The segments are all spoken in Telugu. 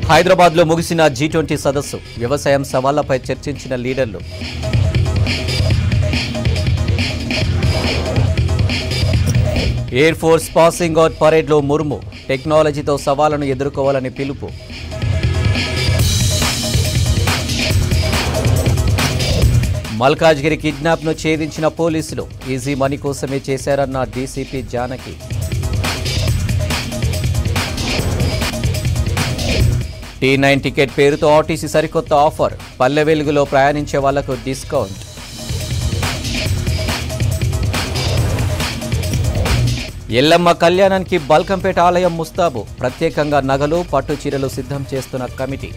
హైదరాబాద్ లో ముగిసిన జీ ట్వంటీ సదస్సు వ్యవసాయం సవాళ్లపై చర్చించిన లీడర్లు ఎయిర్ ఫోర్స్ పాసింగ్ అవుట్ పరేడ్లో ముర్ము టెక్నాలజీతో సవాళ్లను ఎదుర్కోవాలని పిలుపు మల్కాజ్గిరి కిడ్నాప్ను ఛేదించిన పోలీసులు ఈజీ మనీ కోసమే చేశారన్న DCP Janaki T nine ticket పేరుతో ఆర్టీసీ సరికొత్త ఆఫర్ పల్లె వెలుగులో ప్రయాణించే వాళ్లకు డిస్కౌంట్ ఎల్లమ్మ కళ్యాణానికి బల్కంపేట ఆలయం ముస్తాబు ప్రత్యేకంగా నగలు పట్టు చీరలు సిద్ధం చేస్తున్న కమిటీ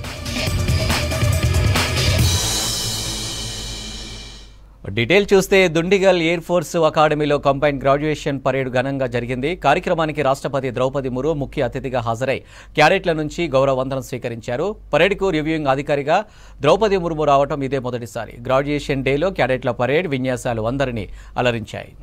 డీటెయిల్ చూస్తే దుండిగల్ ఎయిర్ ఫోర్స్ అకాడమీలో కంబైన్ గ్రాడ్యుయేషన్ పరేడ్ ఘనంగా జరిగింది కార్యక్రమానికి రాష్ట్రపతి ద్రౌపది ముర్ము ముఖ్య అతిథిగా హాజరై క్యాడెట్ల నుంచి గౌరవ వందనం స్వీకరించారు పరేడ్కు రివ్యూయింగ్ అధికారిగా ద్రౌపది ముర్ము రావటం ఇదే మొదటిసారి గ్రాడ్యుయేషన్ డేలో క్యాడెట్ల పరేడ్ విన్యాసాలు అందరినీ అలరించాయి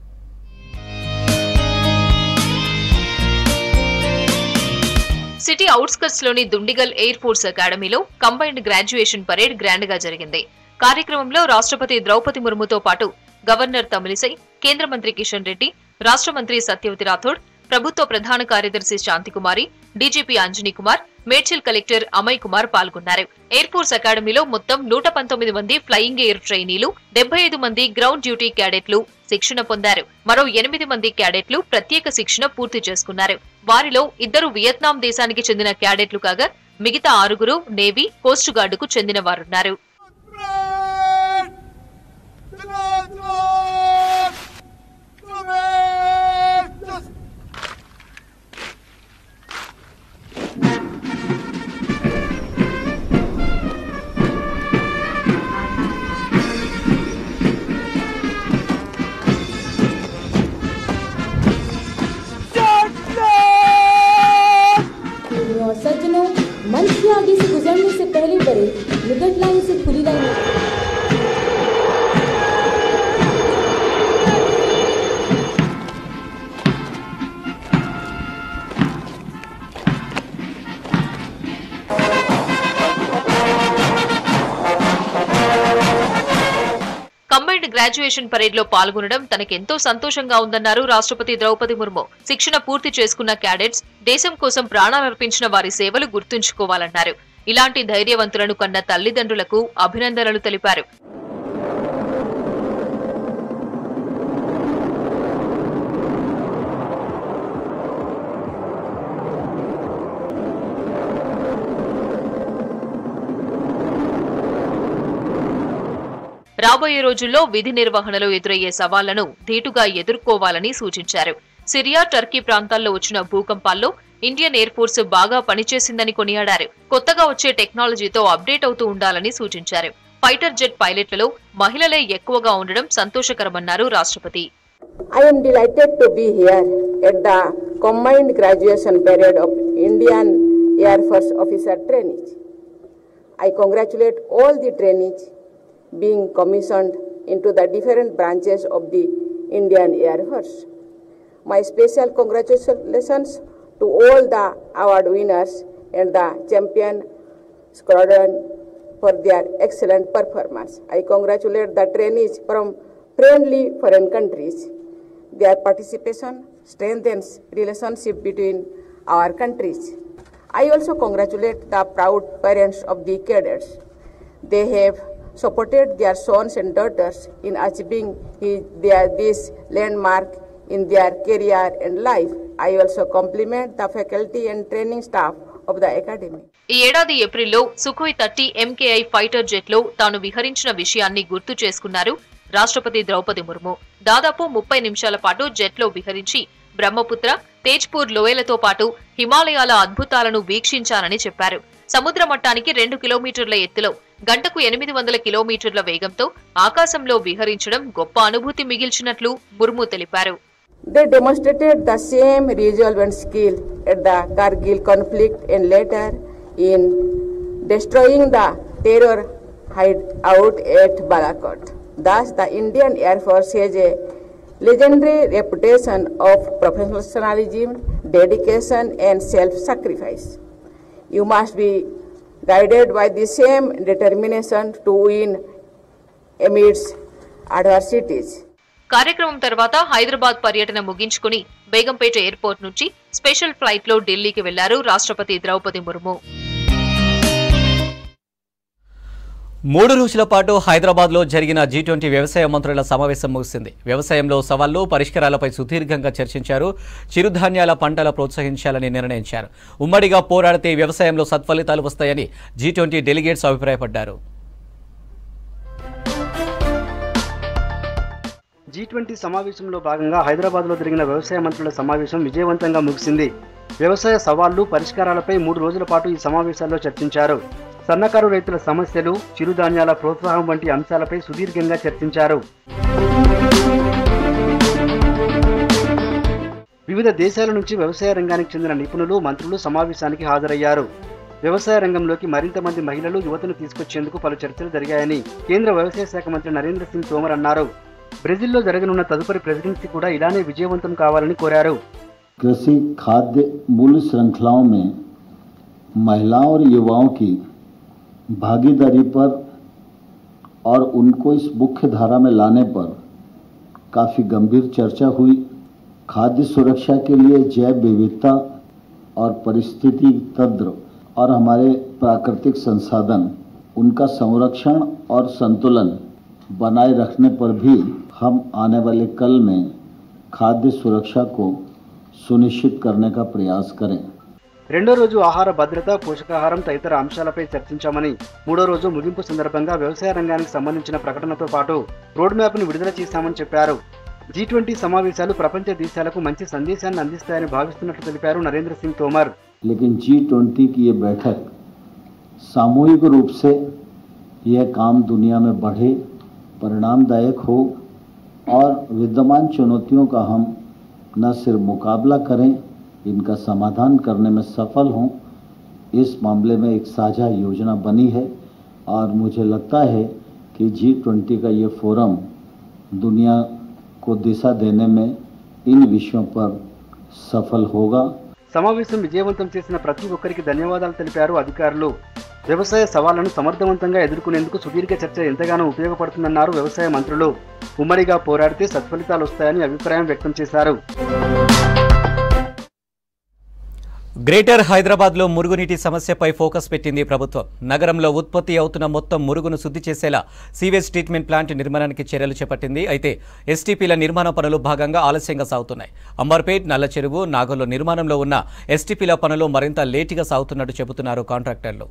సిటీ అవుట్స్కట్స్ లోని దుండిగల్ ఎయిర్ ఫోర్స్ అకాడమీలో కంబైన్డ్ గ్రాడ్యుయేషన్ పరేడ్ గ్రాండ్ గా జరిగింది కార్యక్రమంలో రాష్ట్రపతి ద్రౌపది ముర్ముతో పాటు గవర్నర్ తమిళిసై కేంద్ర మంత్రి కిషన్ రెడ్డి రాష్ట్ర మంత్రి సత్యవతి రాథోడ్ ప్రభుత్వ ప్రధాన కార్యదర్శి శాంతికుమారి డీజీపీ అంజనీ కుమార్ మేడ్చల్ కలెక్టర్ అమయ్ కుమార్ పాల్గొన్నారు ఎయిర్ ఫోర్స్ అకాడమీలో మొత్తం నూట పంతొమ్మిది మంది ఫ్లయింగ్ ఎయిర్ ట్రైనీలు డెబ్బై ఐదు మంది గ్రౌండ్ డ్యూటీ క్యాడెట్లు శిక్షణ పొందారు మరో ఎనిమిది మంది క్యాడెట్లు ప్రత్యేక శిక్షణ పూర్తి చేసుకున్నారు వారిలో ఇద్దరు వియత్నాం దేశానికి చెందిన క్యాడెట్లు కాగా మిగతా ఆరుగురు నేవీ కోస్ట్ గార్డుకు చెందిన వారున్నారు Command! Command! Command! Just प्रियों और सज्जनों मंच के आगे से गुजरने से पहले बड़े निकट लाइन से खुली लाइन కంబైన్డ్ గ్రాడ్యుయేషన్ పరేడ్ లో పాల్గొనడం తనకెంతో సంతోషంగా ఉందన్నారు రాష్ట్రపతి ద్రౌపది ముర్ము శిక్షణ పూర్తి చేసుకున్న క్యాడెట్స్ దేశం కోసం ప్రాణాలర్పించిన వారి సేవలు గుర్తుంచుకోవాలన్నారు ఇలాంటి ధైర్యవంతులను కన్న తల్లిదండ్రులకు అభినందనలు తెలిపారు రాబోయే రోజుల్లో విధి నిర్వహణలో ఎదురయ్యే సవాళ్లను ధీటుగా ఎదుర్కోవాలని సూచించారు సిరియా టర్కీ ప్రాంతాల్లో వచ్చిన భూకంపాల్లో ఇండియన్ ఎయిర్ ఫోర్స్ బాగా పనిచేసిందని కొనియాడారు కొత్తగా వచ్చే టెక్నాలజీతో అప్డేట్ అవుతూ ఉండాలని సూచించారు ఫైటర్ జెట్ పైలట్లలో మహిళలే ఎక్కువగా ఉండడం సంతోషకరమన్నారు రాష్ట్రపతి I am delighted to be here at the combined graduation period of Indian Air Force officer trainees. I congratulate all the trainees being commissioned into the different branches of the Indian Air Force. My special congratulations to all the award winners and the champion squadron for their excellent performance. I congratulate the trainees from friendly foreign countries. Their participation strengthens relationship between our countries. I also congratulate the proud parents of the cadets. They have supported their sons and daughters in achieving his, their, this landmark in their career and life. I also compliment the faculty and training staff of the academy. ఈ ఏడాది ఏప్రిల్లో Sukhoi thirty MKI fighter jet లో తాను విహరించిన విషయాన్ని గుర్తు చేసుకున్నారు రాష్ట్రపతి ద్రౌపది ముర్ము దాదాపు ముప్పై నిమిషాల పాటు జెట్ లో విహరించి బ్రహ్మపుత్ర తేజ్పూర్ లోయలతో పాటు హిమాలయాల అద్భుతాలను వీక్షించానని చెప్పారు సముద్ర మట్టానికి రెండు కిలోమీటర్ల ఎత్తులో గంటకు ఎనిమిది వందల కిలోమీటర్ల వేగంతో ఆకాశంలో విహరించడం గొప్ప అనుభూతి మిగిల్చినట్లు ముర్ము తెలిపారు They demonstrated the same resolve and skill at the Kargil conflict and later in destroying the terror hideout at Balakot. Thus, the Indian Air Force has a legendary reputation of professionalism, dedication, and self sacrifice. you must be guided by the same determination to win amidst adversities. కార్యక్రమం తర్వాత హైదరాబాద్ పర్యటన ముగించుకుని బేగంపేట ఎయిర్పోర్ట్ నుంచి స్పెషల్ ఫ్లైట్ లో ఢిల్లీకి వెళ్లారు రాష్ట్రపతి ద్రౌపది ముర్ము మూడు రోజుల పాటు హైదరాబాద్లో జరిగిన జీ ట్వంటీ వ్యవసాయ మంత్రుల సమావేశం ముగిసింది వ్యవసాయంలో సవాళ్లు పరిష్కారాలపై సుదీర్ఘంగా చర్చించారు చిరుధాన్యాల పంటల ప్రోత్సహించాలని నిర్ణయించారు ఉమ్మడిగా పోరాడితే వ్యవసాయంలో సత్ఫలితాలు వస్తాయని జీ ట్వంటీ డెలిగేట్స్ అభిప్రాయపడ్డారు జీ ట్వంటీ సమావేశంలో భాగంగా హైదరాబాద్లో జరిగిన వ్యవసాయ మంత్రుల సమావేశం విజయవంతంగా ముగిసింది వ్యవసాయ సవాళ్లు పరిష్కారాలపై మూడు రోజుల పాటు ఈ సమావేశాల్లో చర్చించారు సన్నకారు రైతుల సమస్యలు చిరుధాన్యాల ప్రోత్సాహం వంటి అంశాలపై సుదీర్ఘంగా చర్చించారు వివిధ దేశాల నుంచి వ్యవసాయ రంగానికి చెందిన నిపుణులు మంత్రులు సమావేశానికి హాజరయ్యారు వ్యవసాయ రంగంలోకి మరింత మంది మహిళలు యువతను తీసుకొచ్చేందుకు పలు చర్చలు జరిగాయని కేంద్ర వ్యవసాయ శాఖ మంత్రి నరేంద్ర సింగ్ తోమర్ అన్నారు బ్రెజిల్లో జరగనున్న తదుపరి ప్రెసిడెన్సీ కూడా ఇలానే విజయవంతం కావాలని కోరారు कृषि खाद्य मूल्य श्रृंखलाओं में महिलाओं और युवाओं की भागीदारी पर और उनको इस मुख्य धारा में लाने पर काफ़ी गंभीर चर्चा हुई खाद्य सुरक्षा के लिए जैव विविधता और परिस्थिति तंत्र और हमारे प्राकृतिक संसाधन उनका संरक्षण और संतुलन बनाए रखने पर भी हम आने वाले कल में खाद्य सुरक्षा को सुनिश्चित करने का प्रयास करें రెండో రోజు ఆహార భద్రత పోషకాహారం తదితర అంశాలపై చర్చించామని మూడో రోజు ముగింపు సందర్భంగా వ్యవసాయ రంగానికి సంబంధించిన ప్రకటనతో పాటు రోడ్ మ్యాప్ను విడుదల చేశామని చెప్పారు జీ ట్వంటీ సమావేశాలు ప్రపంచ దేశాలకు మంచి సందేశాన్ని అందిస్తాయని భావిస్తున్నట్లు తెలిపారు నరేంద్ర సింగ్ తోమర్ लेकिन जी ट्वेंटी की ये बैठक सामूहिक रूप से यह काम दुनिया में बढ़े परिणामदायक हो और विद्यमान चुनौतियों का हम न सिर्फ मुकाबला करें इनका समाधान करने में सफल हों इस मामले में एक साझा योजना बनी है और मुझे लगता है कि जी ट्वेंटी का ये फोरम दुनिया को दिशा देने में इन विषयों पर सफल होगा సమావేశం విజయవంతం చేసిన ప్రతి ఒక్కరికి ధన్యవాదాలు తెలిపారు అధికారులు వ్యవసాయ సవాళ్లను సమర్థవంతంగా ఎదుర్కొనేందుకు సుదీర్ఘ చర్చ ఎంతగానో ఉపయోగపడుతుందన్నారు వ్యవసాయ మంత్రులు ఉమ్మడిగా పోరాడితే సత్ఫలితాలు వస్తాయని అభిప్రాయం వ్యక్తం చేశారు గ్రేటర్ హైదరాబాద్లో మురుగునీటి సమస్యపై ఫోకస్ పెట్టింది ప్రభుత్వం నగరంలో ఉత్పత్తి అవుతున్న మొత్తం మురుగును శుద్ధి చేసేలా సీవేజ్ ట్రీట్మెంట్ ప్లాంట్ నిర్మాణానికి చర్యలు చేపట్టింది అయితే ఎస్టీపీల నిర్మాణ పనులు భాగంగా ఆలస్యంగా సాగుతున్నాయి అంబర్పేట్ నల్ల చెరువు నాగోల్లో నిర్మాణంలో ఉన్న ఎస్టీపీల పనులు మరింత లేటుగా సాగుతున్నట్టు చెబుతున్నారు కాంట్రాక్టర్లు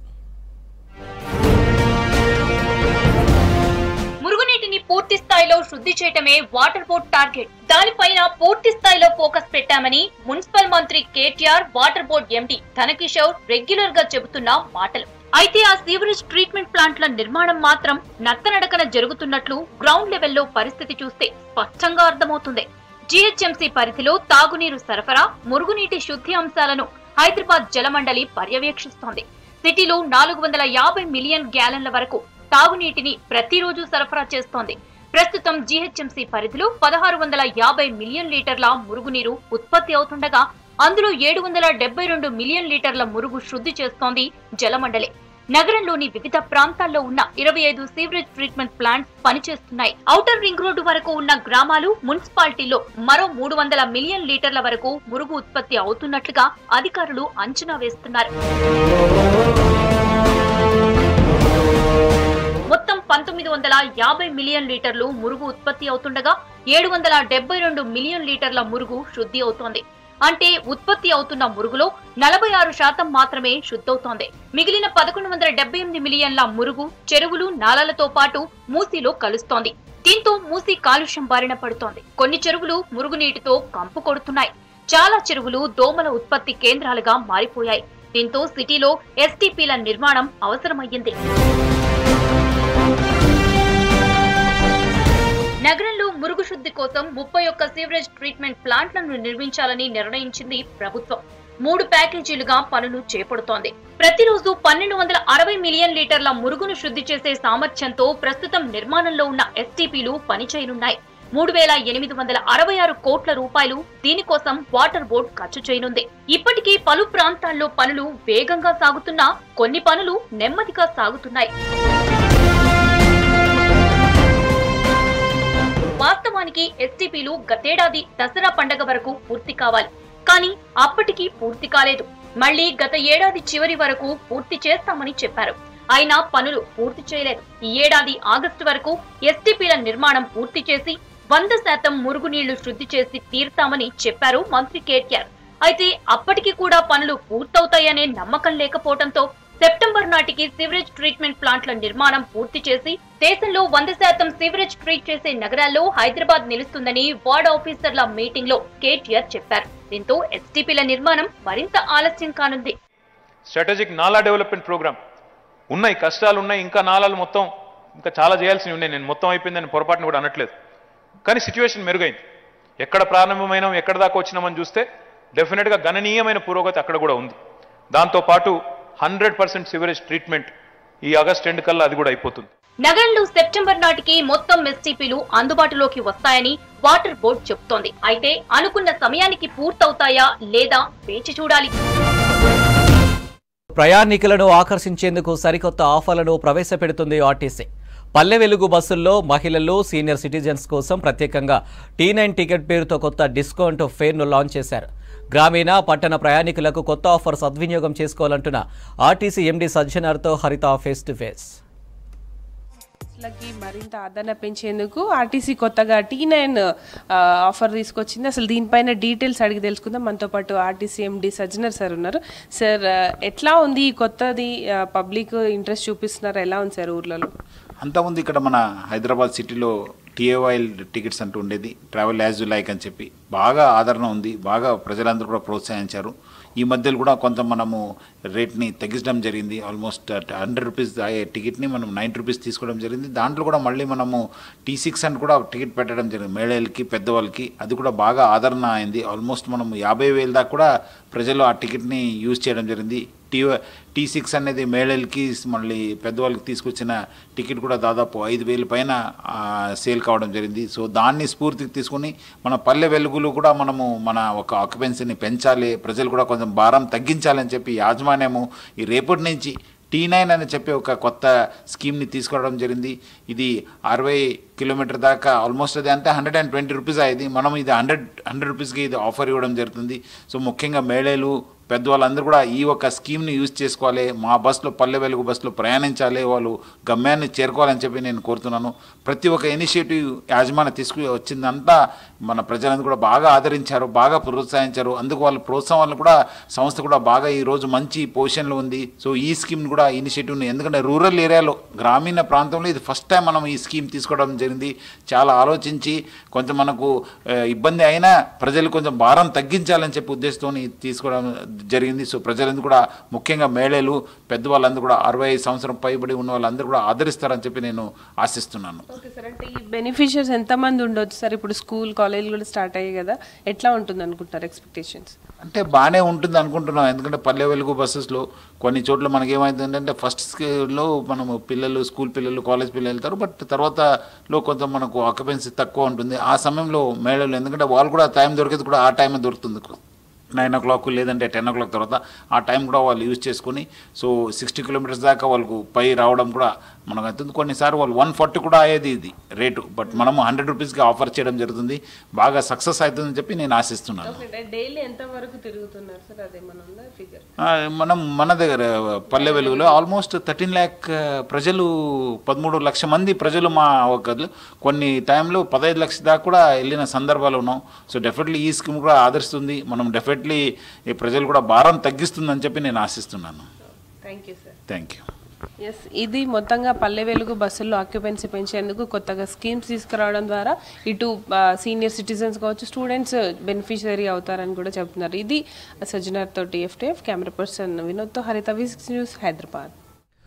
మురుగునీటిని పూర్తి స్థాయిలో శుద్ధి చేయటమే వాటర్ బోర్డ్ టార్గెట్ దానిపైన పూర్తి స్థాయిలో ఫోకస్ పెట్టామని మున్సిపల్ మంత్రి KTR water board MD Danakishore regular గా చెబుతున్న మాటలు అయితే ఆ సీవరేజ్ ట్రీట్మెంట్ ప్లాంట్ల నిర్మాణం మాత్రం నత్తనడకన జరుగుతున్నట్లు గ్రౌండ్ లెవెల్లో పరిస్థితి చూస్తే స్పష్టంగా అర్థమవుతుంది జీహెచ్ఎంసీ పరిధిలో తాగునీరు సరఫరా మురుగునీటి శుద్ధి అంశాలను హైదరాబాద్ జలమండలి పర్యవేక్షిస్తోంది సిటీలో నాలుగు వందల యాభై మిలియన్ గ్యాలన్ల వరకు తాగునీటిని ప్రతిరోజు సరఫరా చేస్తోంది ప్రస్తుతం జీహెచ్ఎంసీ పరిధిలో పదహారు వందల యాభై మిలియన్ లీటర్ల మురుగునీరు ఉత్పత్తి అవుతుండగా అందులో ఏడు వందల డెబ్బై రెండు మిలియన్ లీటర్ల మురుగు శుద్ధి చేస్తోంది జలమండలి నగరంలోని వివిధ ప్రాంతాల్లో ఉన్న ఇరవై ఐదు సీవరేజ్ ట్రీట్మెంట్ ప్లాంట్స్ పనిచేస్తున్నాయి ఔటర్ రింగ్ రోడ్డు వరకు ఉన్న గ్రామాలు మున్సిపాలిటీలో మరో మూడు వందల మిలియన్ లీటర్ల వరకు మురుగు ఉత్పత్తి అవుతున్నట్లుగా అధికారులు అంచనా వేస్తున్నారు మొత్తం పంతొమ్మిది వందల యాభై మిలియన్ లీటర్లు మురుగు ఉత్పత్తి అవుతుండగా ఏడు వందల డెబ్బై రెండు మిలియన్ లీటర్ల మురుగు శుద్ధి అవుతోంది అంటే ఉత్పత్తి అవుతున్న మురుగులో నలభై ఆరు శాతం మాత్రమే శుద్ధవుతోంది మిగిలిన పదకొండు వందల డెబ్బై ఎనిమిది మిలియన్ల మురుగు చెరువులు నాలాలతో పాటు మూసీలో కలుస్తోంది దీంతో మూసీ కాలుష్యం బారిన పడుతోంది కొన్ని చెరువులు మురుగునీటితో కంపు కొడుతున్నాయి చాలా చెరువులు దోమల ఉత్పత్తి కేంద్రాలుగా మారిపోయాయి దీంతో సిటీలో ఎస్టీపీల నిర్మాణం అవసరమయ్యింది నగరంలో మురుగు శుద్ధి కోసం ముప్పై ఒక్క సీవరేజ్ ట్రీట్మెంట్ ప్లాంట్లను నిర్మించాలని నిర్ణయించింది ప్రభుత్వం మూడు ప్యాకేజీలుగా పనులు చేపడుతోంది ప్రతిరోజు పన్నెండు వందల అరవై మిలియన్ లీటర్ల మురుగును శుద్ధి చేసే సామర్థ్యంతో ప్రస్తుతం నిర్మాణంలో ఉన్న ఎస్టీపీలు పనిచేయనున్నాయి మూడు వేల ఎనిమిది వందల అరవై ఆరు కోట్ల రూపాయలు దీనికోసం వాటర్ బోర్డ్ ఖర్చు చేయనుంది ఇప్పటికీ పలు ప్రాంతాల్లో పనులు వేగంగా సాగుతున్నా కొన్ని పనులు నెమ్మదిగా సాగుతున్నాయి వాస్తవానికి ఎస్టీపీలు గతేడాది దసరా పండగ వరకు పూర్తి కావాలి కానీ అప్పటికి పూర్తి కాలేదు మళ్లీ గత ఏడాది చివరి వరకు పూర్తి చేస్తామని చెప్పారు అయినా పనులు పూర్తి చేయలేదు ఈ ఏడాది ఆగస్టు వరకు ఎస్టీపీల నిర్మాణం పూర్తి చేసి వంద శాతం మురుగునీళ్లు శుద్ధి చేసి తీర్తామని చెప్పారు మంత్రి కేటీఆర్ అయితే అప్పటికి కూడా పనులు పూర్తవుతాయనే నమ్మకం లేకపోవడంతో సెప్టెంబర్ నాటికి సివరేజ్ ట్రీట్మెంట్ ప్లాంట్ల నిర్మాణం పూర్తి చేసి దేశంలో వంద శాతం సివరేజ్ ట్రీట్ చేసే నగరాల్లో హైదరాబాద్ నిలుస్తుందని వార్డ్ ఆఫీసర్ల మీటింగ్ లో కేటీఆర్ చెప్పారు దీంతో ఎస్టీపీల నిర్మాణం మరింత ఆలస్యం కానుంది స్ట్రాటజిక్ నాలా డెవలప్మెంట్ ప్రోగ్రామ్ ఉన్నాయి కష్టాలు ఉన్నాయి ఇంకా నాలాలు మొత్తం ఇంకా చాలా చేయాల్సినవి ఉన్నాయి నేను మొత్తం అయిపోయిందని పొరపాటును కూడా అనట్లేదు కానీ సిచ్యువేషన్ మెరుగైంది ఎక్కడ ప్రారంభమైనాం ఎక్కడ దాకా వచ్చినామని చూస్తే డెఫినెట్గా గణనీయమైన పురోగతి అక్కడ కూడా ఉంది దాంతోపాటు హండ్రెడ్ పర్సెంట్ సివరేజ్ ట్రీట్మెంట్ ఈ ఆగస్ట్ ఎండ్ కల్లా అది కూడా అయిపోతుంది నగరంలో సెప్టెంబర్ నాటికి మొత్తం ఎస్టీపీలు అందుబాటులోకి వస్తాయని వాటర్ బోర్డు చెబుతోంది అయితే అనుకున్న సమయానికి పూర్తవుతాయా లేదా వేచి చూడాలి ప్రయాణికులను ఆకర్షించేందుకు సరికొత్త ఆఫర్లను ప్రవేశపెడుతుంది ఆర్టీసీ పల్లె వెలుగు బస్సుల్లో మహిళలు సీనియర్ సిటిజన్స్ కోసం ప్రత్యేకంగా టీ నైన్ టికెట్ పేరుతో కొత్త డిస్కౌంట్ ఫేర్ను లాంచ్ చేశారు గ్రామీణ పట్టణ ప్రయాణికులకు కొత్త ఆఫర్ సద్వినియోగం చేసుకోవాలంటున్న ఆర్టీసీ ఎండీ సజ్జనార్తో హరిత ఫేస్ టు ఫేస్ లకి మరింత ఆదరణ పెంచేందుకు ఆర్టీసీ కొత్తగా టీ నైన్ ఆఫర్ తీసుకొచ్చింది అసలు దీనిపైన డీటెయిల్స్ అడిగి తెలుసుకుందాం మనతో పాటు ఆర్టీసీ ఎండి సజ్జనర్ సార్ ఉన్నారు సార్ ఆ, ఎట్లా ఉంది ఈ కొత్తది పబ్లిక్ ఇంట్రెస్ట్ చూపిస్తున్నారు ఎలా ఉంది సార్ ఊర్లలో అంతకుముందు ఇక్కడ మన హైదరాబాద్ సిటీలో టీఏవైల్ టికెట్స్ అంటూ ఉండేది ట్రావెల్ యాజ్ యు లైక్ అని చెప్పి బాగా ఆదరణ ఉంది బాగా ప్రజలందరూ కూడా ప్రోత్సహించారు ఈ మధ్యలో కూడా కొంత మనము రేట్ని తగ్గించడం జరిగింది ఆల్మోస్ట్ హండ్రెడ్ రూపీస్ అయ్యే టికెట్ని మనం నైంటీ రూపీస్ తీసుకోవడం జరిగింది దాంట్లో కూడా మళ్ళీ మనము టీ సిక్స్ అని కూడా టికెట్ పెట్టడం జరిగింది మహిళలకి పెద్దవాళ్ళకి అది కూడా బాగా ఆదరణ అయింది ఆల్మోస్ట్ మనం యాభై వేల దాకా కూడా ప్రజలు ఆ టికెట్ని యూజ్ చేయడం జరిగింది టీ టీ సిక్స్ అనేది మహిళలకి మళ్ళీ పెద్దవాళ్ళకి తీసుకొచ్చిన టికెట్ కూడా దాదాపు ఐదు వేల పైన ఆ, సేల్ కావడం జరిగింది సో దాన్ని స్ఫూర్తికి తీసుకుని మన పల్లె వెలుగులు కూడా మనము మన ఒక ఆక్యుపెన్సీని పెంచాలి ప్రజలు కూడా కొంచెం భారం తగ్గించాలని చెప్పి యాజమాన్యము ఈ రేపటి నుంచి టీ నైన్ అని చెప్పి ఒక కొత్త స్కీమ్ని తీసుకురావడం జరిగింది ఇది అరవై కిలోమీటర్ దాకా ఆల్మోస్ట్ అది అంతే హండ్రెడ్ అండ్ ట్వంటీ రూపీస్ అయ్యేది మనం ఇది హండ్రెడ్ హండ్రెడ్ రూపీస్కి ఇది ఆఫర్ ఇవ్వడం జరుగుతుంది సో ముఖ్యంగా మహిళలు పెద్దవాళ్ళందరూ కూడా ఈ ఒక స్కీమ్ని యూజ్ చేసుకోవాలి మా బస్సులో పల్లె వెలుగు బస్సులో ప్రయాణించాలి వాళ్ళు గమ్యాన్ని చేరుకోవాలని చెప్పి నేను కోరుతున్నాను ప్రతి ఒక్క ఇనిషియేటివ్ యాజమాన్య తీసుకు వచ్చిందంతా మన ప్రజలందరూ కూడా బాగా ఆదరించారు బాగా ప్రోత్సహించారు అందుకు వాళ్ళ ప్రోత్సాహం వల్ల కూడా సంస్థ కూడా బాగా ఈ రోజు మంచి పొజిషన్లో ఉంది సో ఈ స్కీమ్ కూడా ఇనిషియేటివ్ని ఎందుకంటే రూరల్ ఏరియాలో గ్రామీణ ప్రాంతంలో ఇది ఫస్ట్ టైం మనం ఈ స్కీమ్ తీసుకోవడం జరిగింది చాలా ఆలోచించి కొంచెం మనకు ఆ, ఇబ్బంది అయినా ప్రజలు కొంచెం భారం తగ్గించాలని చెప్పి ఉద్దేశంతో తీసుకోవడం జరిగింది సో ప్రజలందరూ కూడా ముఖ్యంగా మహిళలు పెద్దవాళ్ళందరూ కూడా అరవై ఐదు సంవత్సరం పైబడి ఉన్న వాళ్ళందరూ కూడా ఆదరిస్తారని చెప్పి నేను ఆశిస్తున్నాను ఓకే సార్ అంటే ఈ బెనిఫిషియర్స్ ఎంతమంది ఉండొచ్చు సార్ ఇప్పుడు స్కూల్ కాలేజ్ కూడా స్టార్ట్ అయ్యాయి కదా ఎట్లా ఉంటుంది అనుకుంటారు ఎక్స్పెక్టేషన్స్ అంటే బాగానే ఉంటుంది అనుకుంటున్నాం ఎందుకంటే పల్లె వెలుగు బస్సెస్లో కొన్ని చోట్ల మనకి ఏమైందంటే ఫస్ట్ స్కేల్లో మనము పిల్లలు స్కూల్ పిల్లలు కాలేజ్ పిల్లలు వెళ్తారు బట్ తర్వాతలో కొంత మనకు ఆక్యుపెన్సీ తక్కువ ఉంటుంది ఆ సమయంలో మహిళలు ఎందుకంటే వాళ్ళు కూడా టైం దొరికేది కూడా ఆ టైమే దొరుకుతుంది నైన్ ఓ క్లాక్ లేదంటే టెన్ ఓ క్లాక్ తర్వాత ఆ టైం కూడా వాళ్ళు యూజ్ చేసుకొని సో సిక్స్టీ కిలోమీటర్స్ దాకా వాళ్ళకు పై రావడం కూడా మనకు అవుతుంది కొన్నిసార్లు వాళ్ళు వన్ ఫార్టీ కూడా అయ్యేది ఇది రేటు బట్ మనము హండ్రెడ్ రూపీస్కి ఆఫర్ చేయడం జరుగుతుంది బాగా సక్సెస్ అవుతుందని చెప్పి నేను ఆశిస్తున్నాను ఓకే డైలీ ఎంత వరకు తిరుగుతున్నారు సార్ అదేమన్నా ఉందా ఫిగర్ ఆ, మనం మన దగ్గర పల్లె వెలుగులో ఆల్మోస్ట్ థర్టీన్ ల్యాక్ ప్రజలు పదమూడు లక్ష మంది ప్రజలు మా ఒక కొన్ని టైంలో పదహైదు లక్షల దాకా కూడా వెళ్ళిన సందర్భాలు ఉన్నాం సో డెఫినెట్లీ ఈ స్కీమ్ కూడా ఆదరిస్తుంది మనం డెఫినెట్లీ ఈ ప్రజలు కూడా భారం తగ్గిస్తుందని చెప్పి నేను ఆశిస్తున్నాను thank you sir thank you yes ఇది మొత్తంగా పల్లె వెలుగు బస్సుల్లో ఆక్యుపెన్సీ పెంచేందుకు కొత్తగా స్కీమ్స్ తీసుకురావడం ద్వారా ఇటు సీనియర్ సిటిజన్స్ కావచ్చు స్టూడెంట్స్ బెనిఫిషియరీ అవుతారని కూడా చెప్తున్నారు ఇది సజ్జనార్ తోటి ఎఫ్టీఎఫ్ కెమెరా పర్సన్ వినోద్తో హరిత విస్ news Hyderabad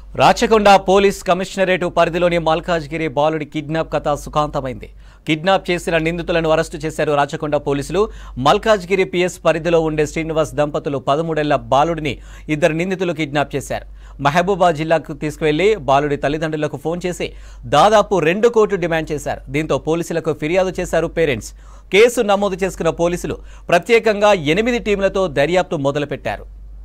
Rachakonda police commissionerate పరిధిలోని మల్కాజ్గిరి బాలుడి కిడ్నాప్ కథ సుఖాంతమైంది కిడ్నాప్ చేసిన నిందితులను అరెస్టు చేశారు రాచకొండ పోలీసులు మల్కాజ్గిరి పిఎస్ పరిధిలో ఉండే శ్రీనివాస్ దంపతులు పదమూడేళ్ల బాలుడిని ఇద్దరు నిందితులు కిడ్నాప్ చేశారు మహబూబా జిల్లాకు తీసుకువెళ్లి బాలుడి తల్లిదండ్రులకు ఫోన్ చేసి దాదాపు రెండు కోట్లు డిమాండ్ చేశారు దీంతో పోలీసులకు ఫిర్యాదు చేశారు పేరెంట్స్ కేసు నమోదు చేసుకున్న పోలీసులు ప్రత్యేకంగా ఎనిమిది టీంలతో దర్యాప్తు మొదలుపెట్టారు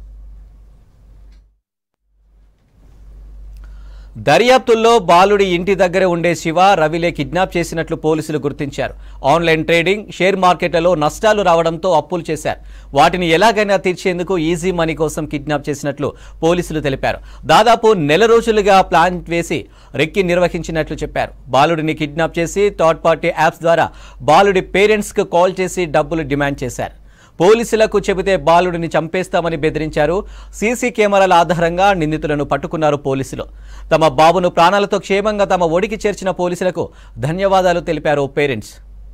దర్యాప్తుల్లో బాలుడి ఇంటి దగ్గర ఉండే శివ రవిలే కిడ్నాప్ చేసినట్లు పోలీసులు గుర్తించారు ఆన్లైన్ ట్రేడింగ్ షేర్ మార్కెట్లలో నష్టాలు రావడంతో అప్పులు చేశారు వాటిని ఎలాగైనా తీర్చేందుకు ఈజీ మనీ కోసం కిడ్నాప్ చేసినట్లు పోలీసులు తెలిపారు దాదాపు నెల రోజులుగా ప్లాన్ వేసి రెక్కి నిర్వహించినట్లు చెప్పారు బాలుడిని కిడ్నాప్ చేసి థర్డ్ పార్టీ యాప్స్ ద్వారా బాలుడి పేరెంట్స్కు కాల్ చేసి డబ్బులు డిమాండ్ చేశారు పోలీసులకు చెబితే బాలుడిని చంపేస్తామని బెదిరించారు సీసీ కెమెరాల ఆధారంగా నిందితులను పట్టుకున్నారు పోలీసులు తమ బాబును ప్రాణాలతో క్షేమంగా తమ ఒడికి చేర్చిన పోలీసులకు ధన్యవాదాలు తెలిపారు పేరెంట్స్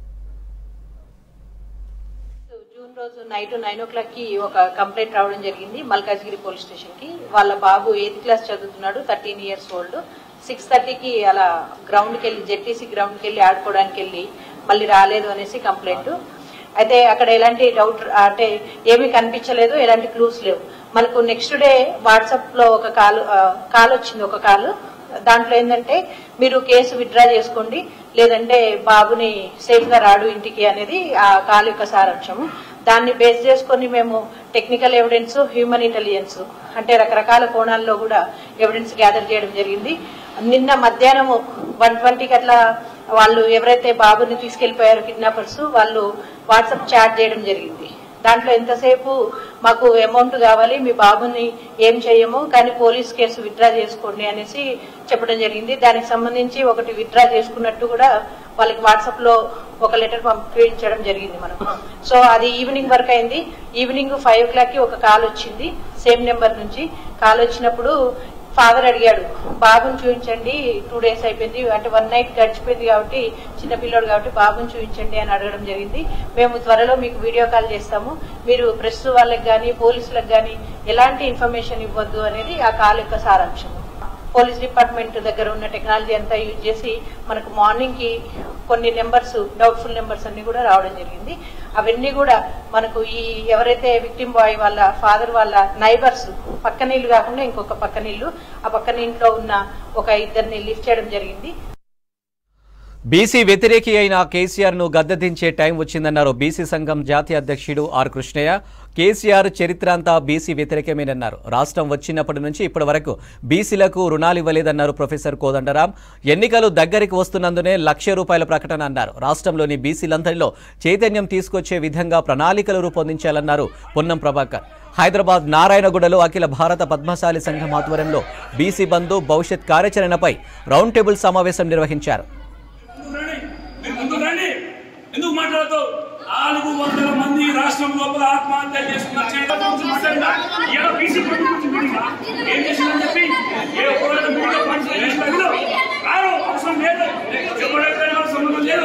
జూన్ రోజు నైట్ నైన్ ఓ క్లాక్ కి ఒక కంప్లైంట్ రావడం జరిగింది మల్కాజ్గిరి పోలీస్ స్టేషన్ కి వాళ్ళ బాబు ఎయిత్ క్లాస్ చదువుతున్నాడు థర్టీన్ ఇయర్స్ ఓల్డ్ సిక్స్ థర్టీకి అలా గ్రౌండ్ కి వెళ్ళి జెట్టీసీ గ్రౌండ్ కి వెళ్ళి ఆడుకోవడానికి వెళ్ళి మళ్ళీ రాలేదు అనేసి కంప్లైంట్ అయితే అక్కడ ఎలాంటి డౌట్ అంటే ఏమీ కనిపించలేదు ఎలాంటి క్లూస్ లేవు మనకు నెక్స్ట్ డే వాట్సాప్ లో ఒక కాల్ కాల్ వచ్చింది ఒక కాల్ దాంట్లో ఏంటంటే మీరు కేసు విత్డ్రా చేసుకోండి లేదంటే బాబుని సేఫ్ గా రాడు ఇంటికి అనేది ఆ కాల్ యొక్క సారాంశము దాన్ని బేస్ చేసుకొని మేము టెక్నికల్ ఎవిడెన్స్ హ్యూమన్ ఇంటెలిజెన్స్ అంటే రకరకాల కోణాల్లో కూడా ఎవిడెన్స్ గ్యాదర్ చేయడం జరిగింది నిన్న మధ్యాహ్నం వన్ ట్వంటీకి అట్లా వాళ్ళు ఎవరైతే బాబుని తీసుకెళ్లిపోయారో కిడ్నాపర్స్ వాళ్ళు వాట్సాప్ చాట్ చేయడం జరిగింది దాంట్లో ఎంతసేపు మాకు అమౌంట్ కావాలి మీ బాబుని ఏం చేయము కానీ పోలీస్ కేసు విత్డ్రా చేసుకోండి అనేసి చెప్పడం జరిగింది దానికి సంబంధించి ఒకటి విత్డ్రా చేసుకున్నట్టు కూడా వాళ్ళకి వాట్సాప్ లో ఒక లెటర్ పంపించడం జరిగింది మనం సో అది ఈవినింగ్ వరకు అయింది ఈవినింగ్ ఫైవ్ ఓ క్లాక్ కి ఒక కాల్ వచ్చింది సేమ్ నెంబర్ నుంచి కాల్ వచ్చినప్పుడు ఫాదర్ అడిగాడు బాబుని చూపించండి టూ డేస్ అయిపోయింది అంటే వన్ నైట్ గడిచిపోయింది కాబట్టి చిన్నపిల్లోడు కాబట్టి బాబుని చూపించండి అని అడగడం జరిగింది మేము త్వరలో మీకు వీడియో కాల్ చేస్తాము మీరు ప్రెస్ వాళ్ళకి కానీ పోలీసులకు కానీ ఎలాంటి ఇన్ఫర్మేషన్ ఇవ్వద్దు అనేది ఆ కాల్ యొక్క సారాంశం పోలీస్ డిపార్ట్మెంట్ దగ్గర ఉన్న టెక్నాలజీ అంతా యూజ్ చేసి మనకు మార్నింగ్ కి కొన్ని నెంబర్స్ డౌట్ఫుల్ నెంబర్స్ అన్ని కూడా రావడం జరిగింది అవన్నీ కూడా మనకు ఈ ఎవరైతే విక్టిమ్ బాయ్ వాళ్ళ ఫాదర్ వాళ్ళ నైబర్స్ పక్క నీళ్లు కాకుండా ఇంకొక పక్క నీళ్లు ఆ పక్కన ఇంట్లో ఉన్న ఒక ఇద్దరిని లిఫ్ట్ చేయడం జరిగింది బీసీ వ్యతిరేకి అయిన కేసీఆర్ ను గద్దెదించే టైం వచ్చిందన్నారు బీసీ సంఘం జాతీయ అధ్యక్షుడు ఆర్ కృష్ణయ్య కేసీఆర్ చరిత్ర అంతా బీసీ వ్యతిరేకమేనన్నారు రాష్ట్రం వచ్చినప్పటి నుంచి ఇప్పటి వరకు బీసీలకు రుణాలు ఇవ్వలేదన్నారు ప్రొఫెసర్ కోదండరాం ఎన్నికలు దగ్గరికి వస్తున్నందునే లక్ష రూపాయల ప్రకటన అన్నారు రాష్ట్రంలోని బీసీలందరిలో చైతన్యం తీసుకొచ్చే విధంగా ప్రణాళికలు రూపొందించాలన్నారు పొన్నం ప్రభాకర్ హైదరాబాద్ నారాయణగూడలో అఖిల భారత పద్మశాలి సంఘం ఆధ్వర్యంలో బీసీ బంధు భవిష్యత్ కార్యాచరణపై రౌండ్ టేబుల్ సమావేశం నిర్వహించారు మీరు ముందు రండి ఎందుకు మాట్లాడతావు నాలుగు వందల మంది రాష్ట్రం లోపల ఆత్మహత్య చేసుకున్న చేయడం గురించి మాట్లాడినా ఇలా బీసీ గురించి మీటింగా? ఏం చేసిందని చెప్పి ఏ ఒక్కరోజు మీటింగ్లో పార్టిసిపేట్ చేసిన వీళ్ళు రారు అవసరం లేదు ఎవరైతే నాకు సంబంధం లేదు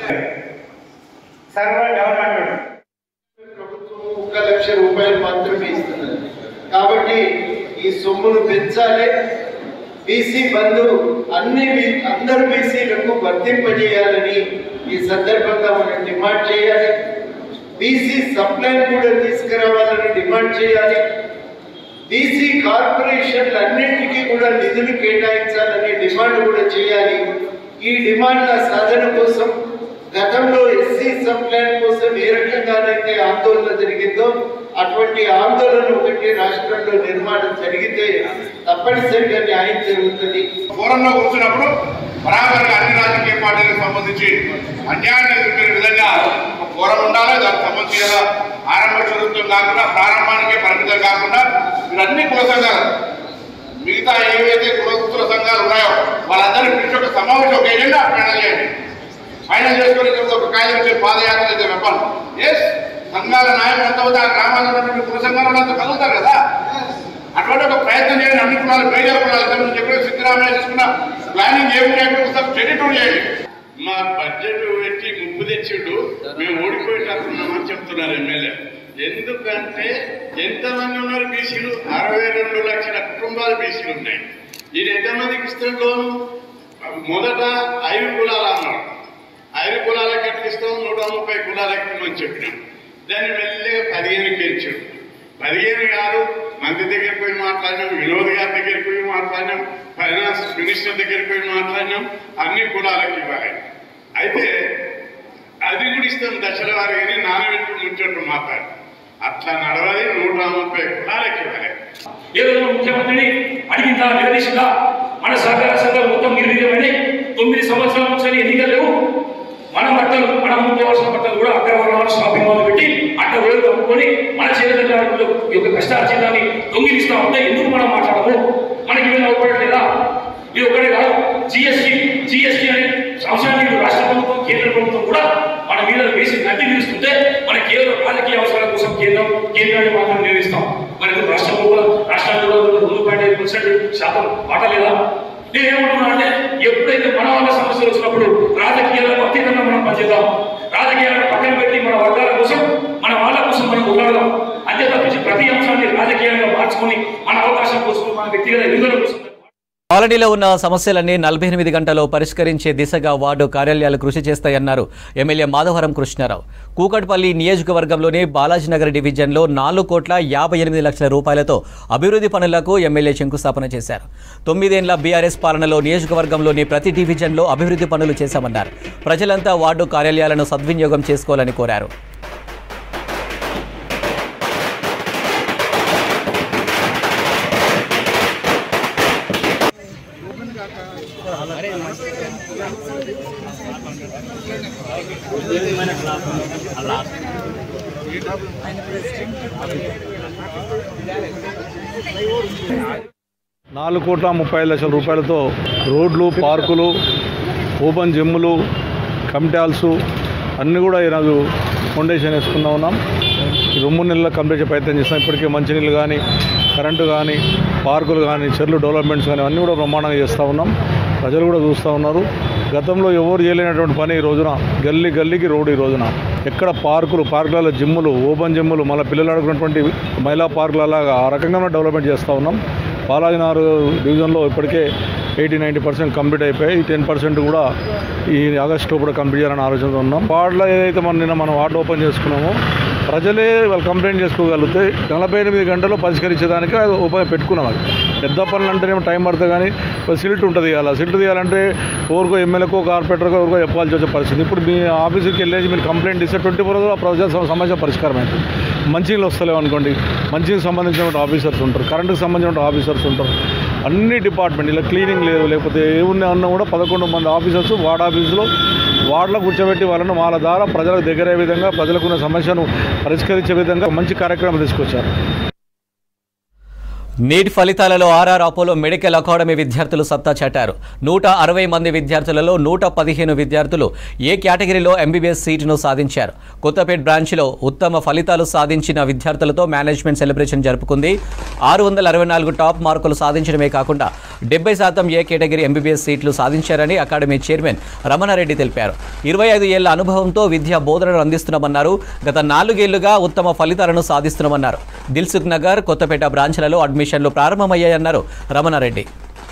ఒక్క లక్ష రూపాయలు మాత్రమే ఇస్తున్నారు కాబట్టి ఈ సొమ్మును పెంచాలి బీసీ బంధు అన్ని బీ- అందరు బీసీలకు వర్తింపజేయాలని ఈ సందర్భంగా మనం డిమాండ్ చేయాలి బీసీ సప్లైని కూడా తీసుకురావాలని డిమాండ్ చేయాలి బీసీ కార్పొరేషన్లు అన్నింటికీ కూడా నిధులు కేటాయించాలనే డిమాండ్ కూడా చేయాలి ఈ డిమాండ్ల సాధన కోసం గతంలో ఎస్సీ సప్లైన్ కోసం ఏ రకంగానైతే ఆందోళన జరిగిందో అటువంటి ఆందోళన ఒకటి రాష్ట్రంలో నిర్మాణం జరిగితే తప్పనిసరిగా న్యాయం జరుగుతుంది ఫోరంలో కూర్చున్నప్పుడు బరాబర్గా అన్ని రాజకీయ పార్టీలకు సంబంధించి అన్యాయాన్ని ఎదుర్కొనే విధంగా ఒక ఫోరం ఉండాలి దానికి సంబంధించి కదా ఆరంభ చదువుతం కాకుండా ప్రారంభానికే పరిమితం కాకుండా వీరన్ని కుల సంఘాలు మిగతా ఏవైతే కులస్తుల సంఘాలు ఉన్నాయో వాళ్ళందరినీ పిలిచి ఒక సమావేశం ఒక ఏజెండా ఫైనల్ చేయండి ఫైనల్ చేసుకుని ఇక్కడ ఒక కాగితం వచ్చి పాదయాత్ర అయితే వెప్పను ఎస్ సంఘాల నాయకులు ఎంత అవుతా గ్రామాల్లో ఉన్నటువంటి కుల సంఘాలు అంతా కలుగుతారు కదా అటువంటి ఒక ప్రయత్నం చేయండి అన్ని కులాలు మేజర్ కులాలు ఇంతకుముందు చెప్పిన సిద్ధరామయ్య తీసుకున్న ప్లానింగ్ ఏమి లేకుండా ఒకసారి క్రెడిట్ చేయండి మా బడ్జెట్ పెట్టి ముప్పు తెచ్చిండు మేము ఓడిపోయేటట్టున్నామని చెప్తున్నారు ఎమ్మెల్యే ఎందుకంటే ఎంతమంది ఉన్నారు బీసీలు అరవై రెండు లక్షల కుటుంబాలు బీసీలు ఉన్నాయి ఈయన ఎంతమందికి ఇస్తాడు లోను మొదట ఐదు కులాలు అన్నాడు ఐదు కులాలకి ఎట్లా ఇస్తాం నూట ముప్పై కులాలకి ఇవ్వమని చెప్పినాం దాన్ని మెల్లిగా పదిహేను పెంచాడు పదిహేను కాదు మంత్రి దగ్గరికి పోయి మాట్లాడినాం వినోద్ గారి దగ్గరికి పోయి మాట్లాడినాం ఫైనాన్స్ మినిస్టర్ దగ్గరికి పోయి మాట్లాడినాం అన్ని కులాలకు ఇవ్వాలి అయితే అది కూడా ఇస్తాం దశల వారికి నానబెట్టు ముంచట్టు మాట్లాడి అట్లా నడవది నూట ముప్పై కులాలకి ఇవ్వాలి ఏదో ముఖ్యమంత్రిని అడిగిందా నిలదీసిందా మన సహకార సంఘాలు మొత్తం నిర్వీర్యమని తొమ్మిది సంవత్సరాల నుంచి ఎన్నికలు లేవు మన బట్టలు మన అమ్ముకోవాల్సిన బట్టలు కూడా అగ్రవర్ణాలు షాపింగ్ మాల్ పెట్టి అట్ట రోజులు అమ్ముకొని మన చేతుల యొక్క కష్టార్జితాన్ని దొంగిలిస్తా ఉంటే ఎందుకు మనం మాట్లాడము మనకి వీళ్ళు అవపడలేదా ఇది ఒకటే కాదు జిఎస్టీ జిఎస్టీ అనే సంవత్సరానికి రాష్ట్ర ప్రభుత్వం కేంద్ర ప్రభుత్వం కూడా మన మీద వేసి నడ్డి నిలుస్తుంటే మన కేవలం రాజకీయ అవసరాల కోసం కేంద్రం కేంద్రాన్ని మాత్రం నిర్వహిస్తాం మరి ఎందుకు రాష్ట్రంలో కూడా రాష్ట్రాల్లో కూడా రెండు పాయింట్ ఐదు పర్సెంట్ శాతం వాటలేదా నేనేమంటున్నా అంటే ఎప్పుడైతే మన వాళ్ళ సమస్యలు వచ్చినప్పుడు రాజకీయాలకు అతీతంగా మనం పనిచేద్దాం రాజకీయాలను పక్కన పెట్టి మన వర్గాల కోసం మన వాళ్ళ కోసం మనం కొట్లాడదాం అంతే తప్పించి ప్రతి అంశాన్ని రాజకీయంగా మార్చుకొని మన అవకాశం కోసం మన వ్యక్తిగత ఎదుగుదల కోసం కాలనీలో ఉన్న సమస్యలన్నీ నలభై ఎనిమిది గంటల్లో పరిష్కరించే దిశగా వార్డు కార్యాలయాలు కృషి చేస్తాయన్నారు ఎమ్మెల్యే మాధవరం కృష్ణారావు కూకట్పల్లి నియోజకవర్గంలోని బాలాజీనగర్ డివిజన్లో నాలుగు కోట్ల యాభై ఎనిమిది లక్షల రూపాయలతో అభివృద్ధి పనులకు ఎమ్మెల్యే శంకుస్థాపన చేశారు తొమ్మిదేండ్ల బీఆర్ఎస్ పాలనలో నియోజకవర్గంలోని ప్రతి డివిజన్లో అభివృద్ధి పనులు చేశామన్నారు ప్రజలంతా వార్డు కార్యాలయాలను సద్వినియోగం చేసుకోవాలని కోరారు నాలుగు కోట్ల ముప్పై ఐదు లక్షల రూపాయలతో రోడ్లు పార్కులు ఓపెన్ జిమ్ములు కమిటాల్స్ అన్నీ కూడా ఈరోజు ఫౌండేషన్ వేసుకున్నా ఉన్నాం ఈ రెండు మూడు నెలల్లో కంప్లీట్ చేసే ప్రయత్నం చేస్తాం ఇప్పటికే మంచినీళ్ళు కానీ కరెంటు కానీ పార్కులు కానీ చెర్లు డెవలప్మెంట్స్ కానీ అన్నీ కూడా బ్రహ్మాండంగా చేస్తూ ఉన్నాం ప్రజలు కూడా చూస్తూ ఉన్నారు గతంలో ఎవరు చేయలేనటువంటి పని ఈ రోజున గల్లీ గల్లీకి రోడ్డు ఈ రోజున ఎక్కడ పార్కులు పార్కులలో జిమ్ములు ఓపెన్ జిమ్ములు మళ్ళీ పిల్లలు ఆడుకున్నటువంటి మహిళా పార్కులు అలాగా ఆ రకంగా మనం డెవలప్మెంట్ చేస్తూ ఉన్నాం బాలాజీనగర్ డివిజన్లో ఇప్పటికే ఎయిటీ నైంటీ పర్సెంట్ కంప్లీట్ అయిపోయి టెన్ పర్సెంట్ కూడా ఈ ఆగస్టు కూడా కంప్లీట్ చేయాలని ఆలోచనతో ఉన్నాం వార్డులో ఏదైతే మనం నిన్న మనం వార్డు ఓపెన్ చేసుకున్నామో ప్రజలే వాళ్ళు కంప్లైంట్ చేసుకోగలిగితే నలభై ఎనిమిది గంటల్లో పరిష్కరించేదానికి అది ఓపెన్ పెట్టుకున్నాం అది పెద్ద పనులు అంటేనేమో టైం పడుతుంది కానీ ఒక సిల్ట్ ఉంటుంది ఇవాళ సిల్ట్ తీయాలంటే ఎవరికో ఎమ్మెల్యేకో కార్పొరేటర్కో ఎవరికో చెప్పాల్సి వచ్చే పరిస్థితి ఇప్పుడు మీ ఆఫీస్కి వెళ్ళేసి మీరు కంప్లైంట్ ఇస్తే ట్వంటీ ఫోర్ అవర్స్ ఆ ప్రజల సమ- సమస్య పరిష్కారం అవుతుంది మంచినీళ్ళు వస్తలేవు అనుకోండి మంచికి సంబంధించిన ఆఫీసర్స్ ఉంటారు కరెంటుకు సంబంధించిన ఆఫీసర్స్ ఉంటారు అన్ని డిపార్ట్మెంట్ ఇలా క్లీనింగ్ లేదు లేకపోతే ఏమున్నా అన్నా కూడా పదకొండు మంది ఆఫీసర్స్ వార్డ్ ఆఫీసులో వార్డులో కూర్చోబెట్టి వాళ్ళను వాళ్ళ ద్వారా ప్రజలకు దగ్గరయ్యే విధంగా ప్రజలకున్న సమస్యను పరిష్కరించే విధంగా మంచి కార్యక్రమం తీసుకొచ్చారు నీట్ ఫలితాలలో ఆర్ఆర్ అపోలో మెడికల్ అకాడమీ విద్యార్థులు సత్తా చాటారు నూట అరవై మంది విద్యార్థులలో నూట పదిహేను విద్యార్థులు ఏ కేటగిరీలో ఎంబీబీఎస్ సీటును సాధించారు కొత్తపేట్ బ్రాంచ్లో ఉత్తమ ఫలితాలు సాధించిన విద్యార్థులతో మేనేజ్మెంట్ సెలబ్రేషన్ జరుపుకుంది ఆరు వందల అరవై నాలుగు టాప్ మార్కులు సాధించడమే కాకుండా డెబ్బై శాతం ఏ కేటగిరీ ఎంబీబీఎస్ సీట్లు సాధించారని అకాడమీ చైర్మన్ రమణారెడ్డి తెలిపారు ఇరవై ఐదు ఏళ్ల అనుభవంతో విద్యా బోధనలు అందిస్తున్నామన్నారు గత నాలుగేళ్లుగా ఉత్తమ ఫలితాలను సాధిస్తున్నామన్నారు దిల్సుఖ్ నగర్ కొత్తపేట బ్రాంచ్లలో అడ్మిషన్లు ప్రారంభమయ్యాయన్నారు Ramanareddy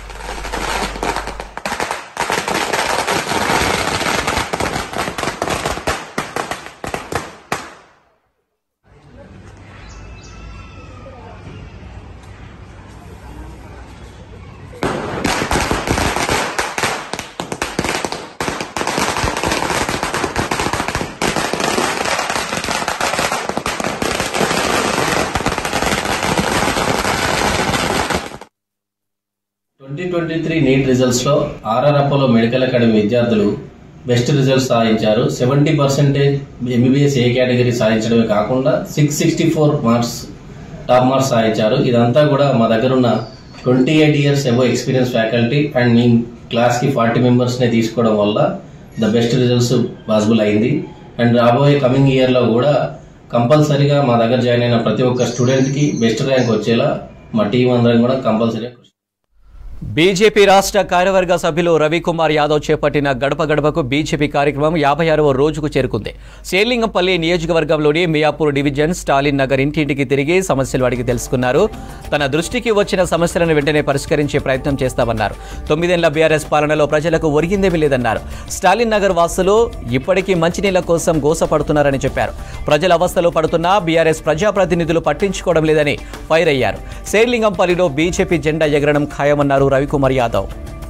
twenty twenty three NEET రిజల్ట్స్లో ఆర్ఆర్ అపోలో మెడికల్ అకాడమీ విద్యార్థులు బెస్ట్ రిజల్ట్స్ సాధించారు seventy percentage MBBS A category సాధించడమే కాకుండా six sixty four marks top marks సాధించారు ఇదంతా కూడా మా దగ్గర ఉన్న twenty eight years above experience faculty and మీ క్లాస్కి ఫార్టీ మెంబర్స్నే తీసుకోవడం వల్ల ద బెస్ట్ రిజల్ట్స్ పాసిబుల్ అయింది అండ్ రాబోయే కమింగ్ ఇయర్లో కూడా కంపల్సరీగా మా దగ్గర జాయిన్ అయిన ప్రతి ఒక్క స్టూడెంట్కి బెస్ట్ ర్యాంక్ వచ్చేలా మా టీం అందరం కూడా కంపల్సరీగా బీజేపీ రాష్ట్ర కార్యవర్గ సభ్యులు రవికుమార్ యాదవ్ చేపట్టిన గడప గడపకు బీజేపీ కార్యక్రమం యాభై ఆరవ రోజుకు చేరుకుంది శేర్లింగంపల్లి నియోజకవర్గంలోని మియాపూర్ డివిజన్ స్టాలిన్ నగర్ ఇంటింటికి తిరిగి సమస్యలు అడిగి తెలుసుకున్నారు తన దృష్టికి వచ్చిన సమస్యలను వెంటనే పరిష్కరించే ప్రయత్నం చేస్తామన్నారు తొమ్మిదేళ్ల బీఆర్ఎస్ పాలనలో ప్రజలకు ఒరిగిందేమీ లేదన్నారు స్టాలిన్ నగర్ వాసులు ఇప్పటికీ మంచినీళ్ల కోసం గోసపడుతున్నారని చెప్పారు ప్రజల అవస్థలు పడుతున్నా బీఆర్ఎస్ ప్రజాప్రతినిధులు పట్టించుకోవడం లేదని ఫైర్ అయ్యారు శేర్లింగంపల్లిలో బీజేపీ జెండా ఎగరడం ఖాయమన్నారు రవికుమార్ యాదవ్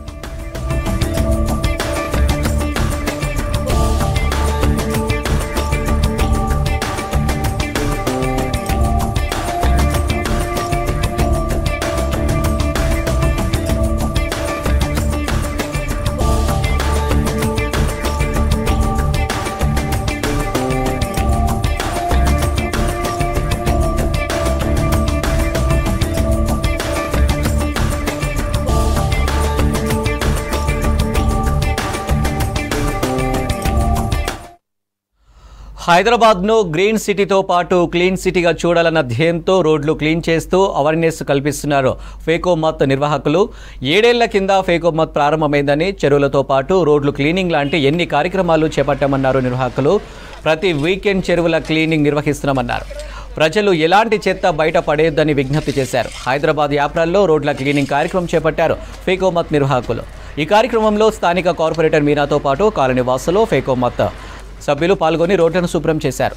హైదరాబాద్ను గ్రీన్ సిటీతో పాటు క్లీన్ సిటీగా చూడాలన్న ధ్యేయంతో రోడ్లు క్లీన్ చేస్తూ అవేర్నెస్ కల్పిస్తున్నారు ఫేకోమత్ నిర్వాహకులు ఏడేళ్ల కింద ఫేకోమత్ ప్రారంభమైందని చెరువులతో పాటు రోడ్లు క్లీనింగ్ లాంటి ఎన్ని కార్యక్రమాలు చేపట్టామన్నారు నిర్వాహకులు ప్రతి వీకెండ్ చెరువుల క్లీనింగ్ నిర్వహిస్తున్నామన్నారు ప్రజలు ఎలాంటి చెత్త బయట పడేయొద్దని విజ్ఞప్తి చేశారు హైదరాబాద్ యాప్రాల్లో రోడ్ల క్లీనింగ్ కార్యక్రమం చేపట్టారు ఫేకోమత్ నిర్వాహకులు ఈ కార్యక్రమంలో స్థానిక కార్పొరేటర్ మీనాతో పాటు కాలనీ వాసులు ఫేకోమత్ సభ్యులు పాల్గొని రోడ్లను శుభ్రం చేశారు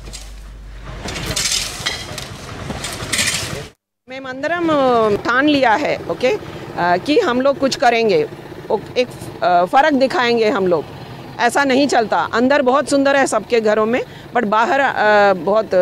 मेमंदरम ठान लिया है ओके अ, कि हम लोग कुछ करेंगे ओ- एक अ, फ़र्क दिखाएंगे हम लोग ऐसा नहीं चलता अंदर बहुत सुंदर है सबके घरों में बट बाहर अ, बहुत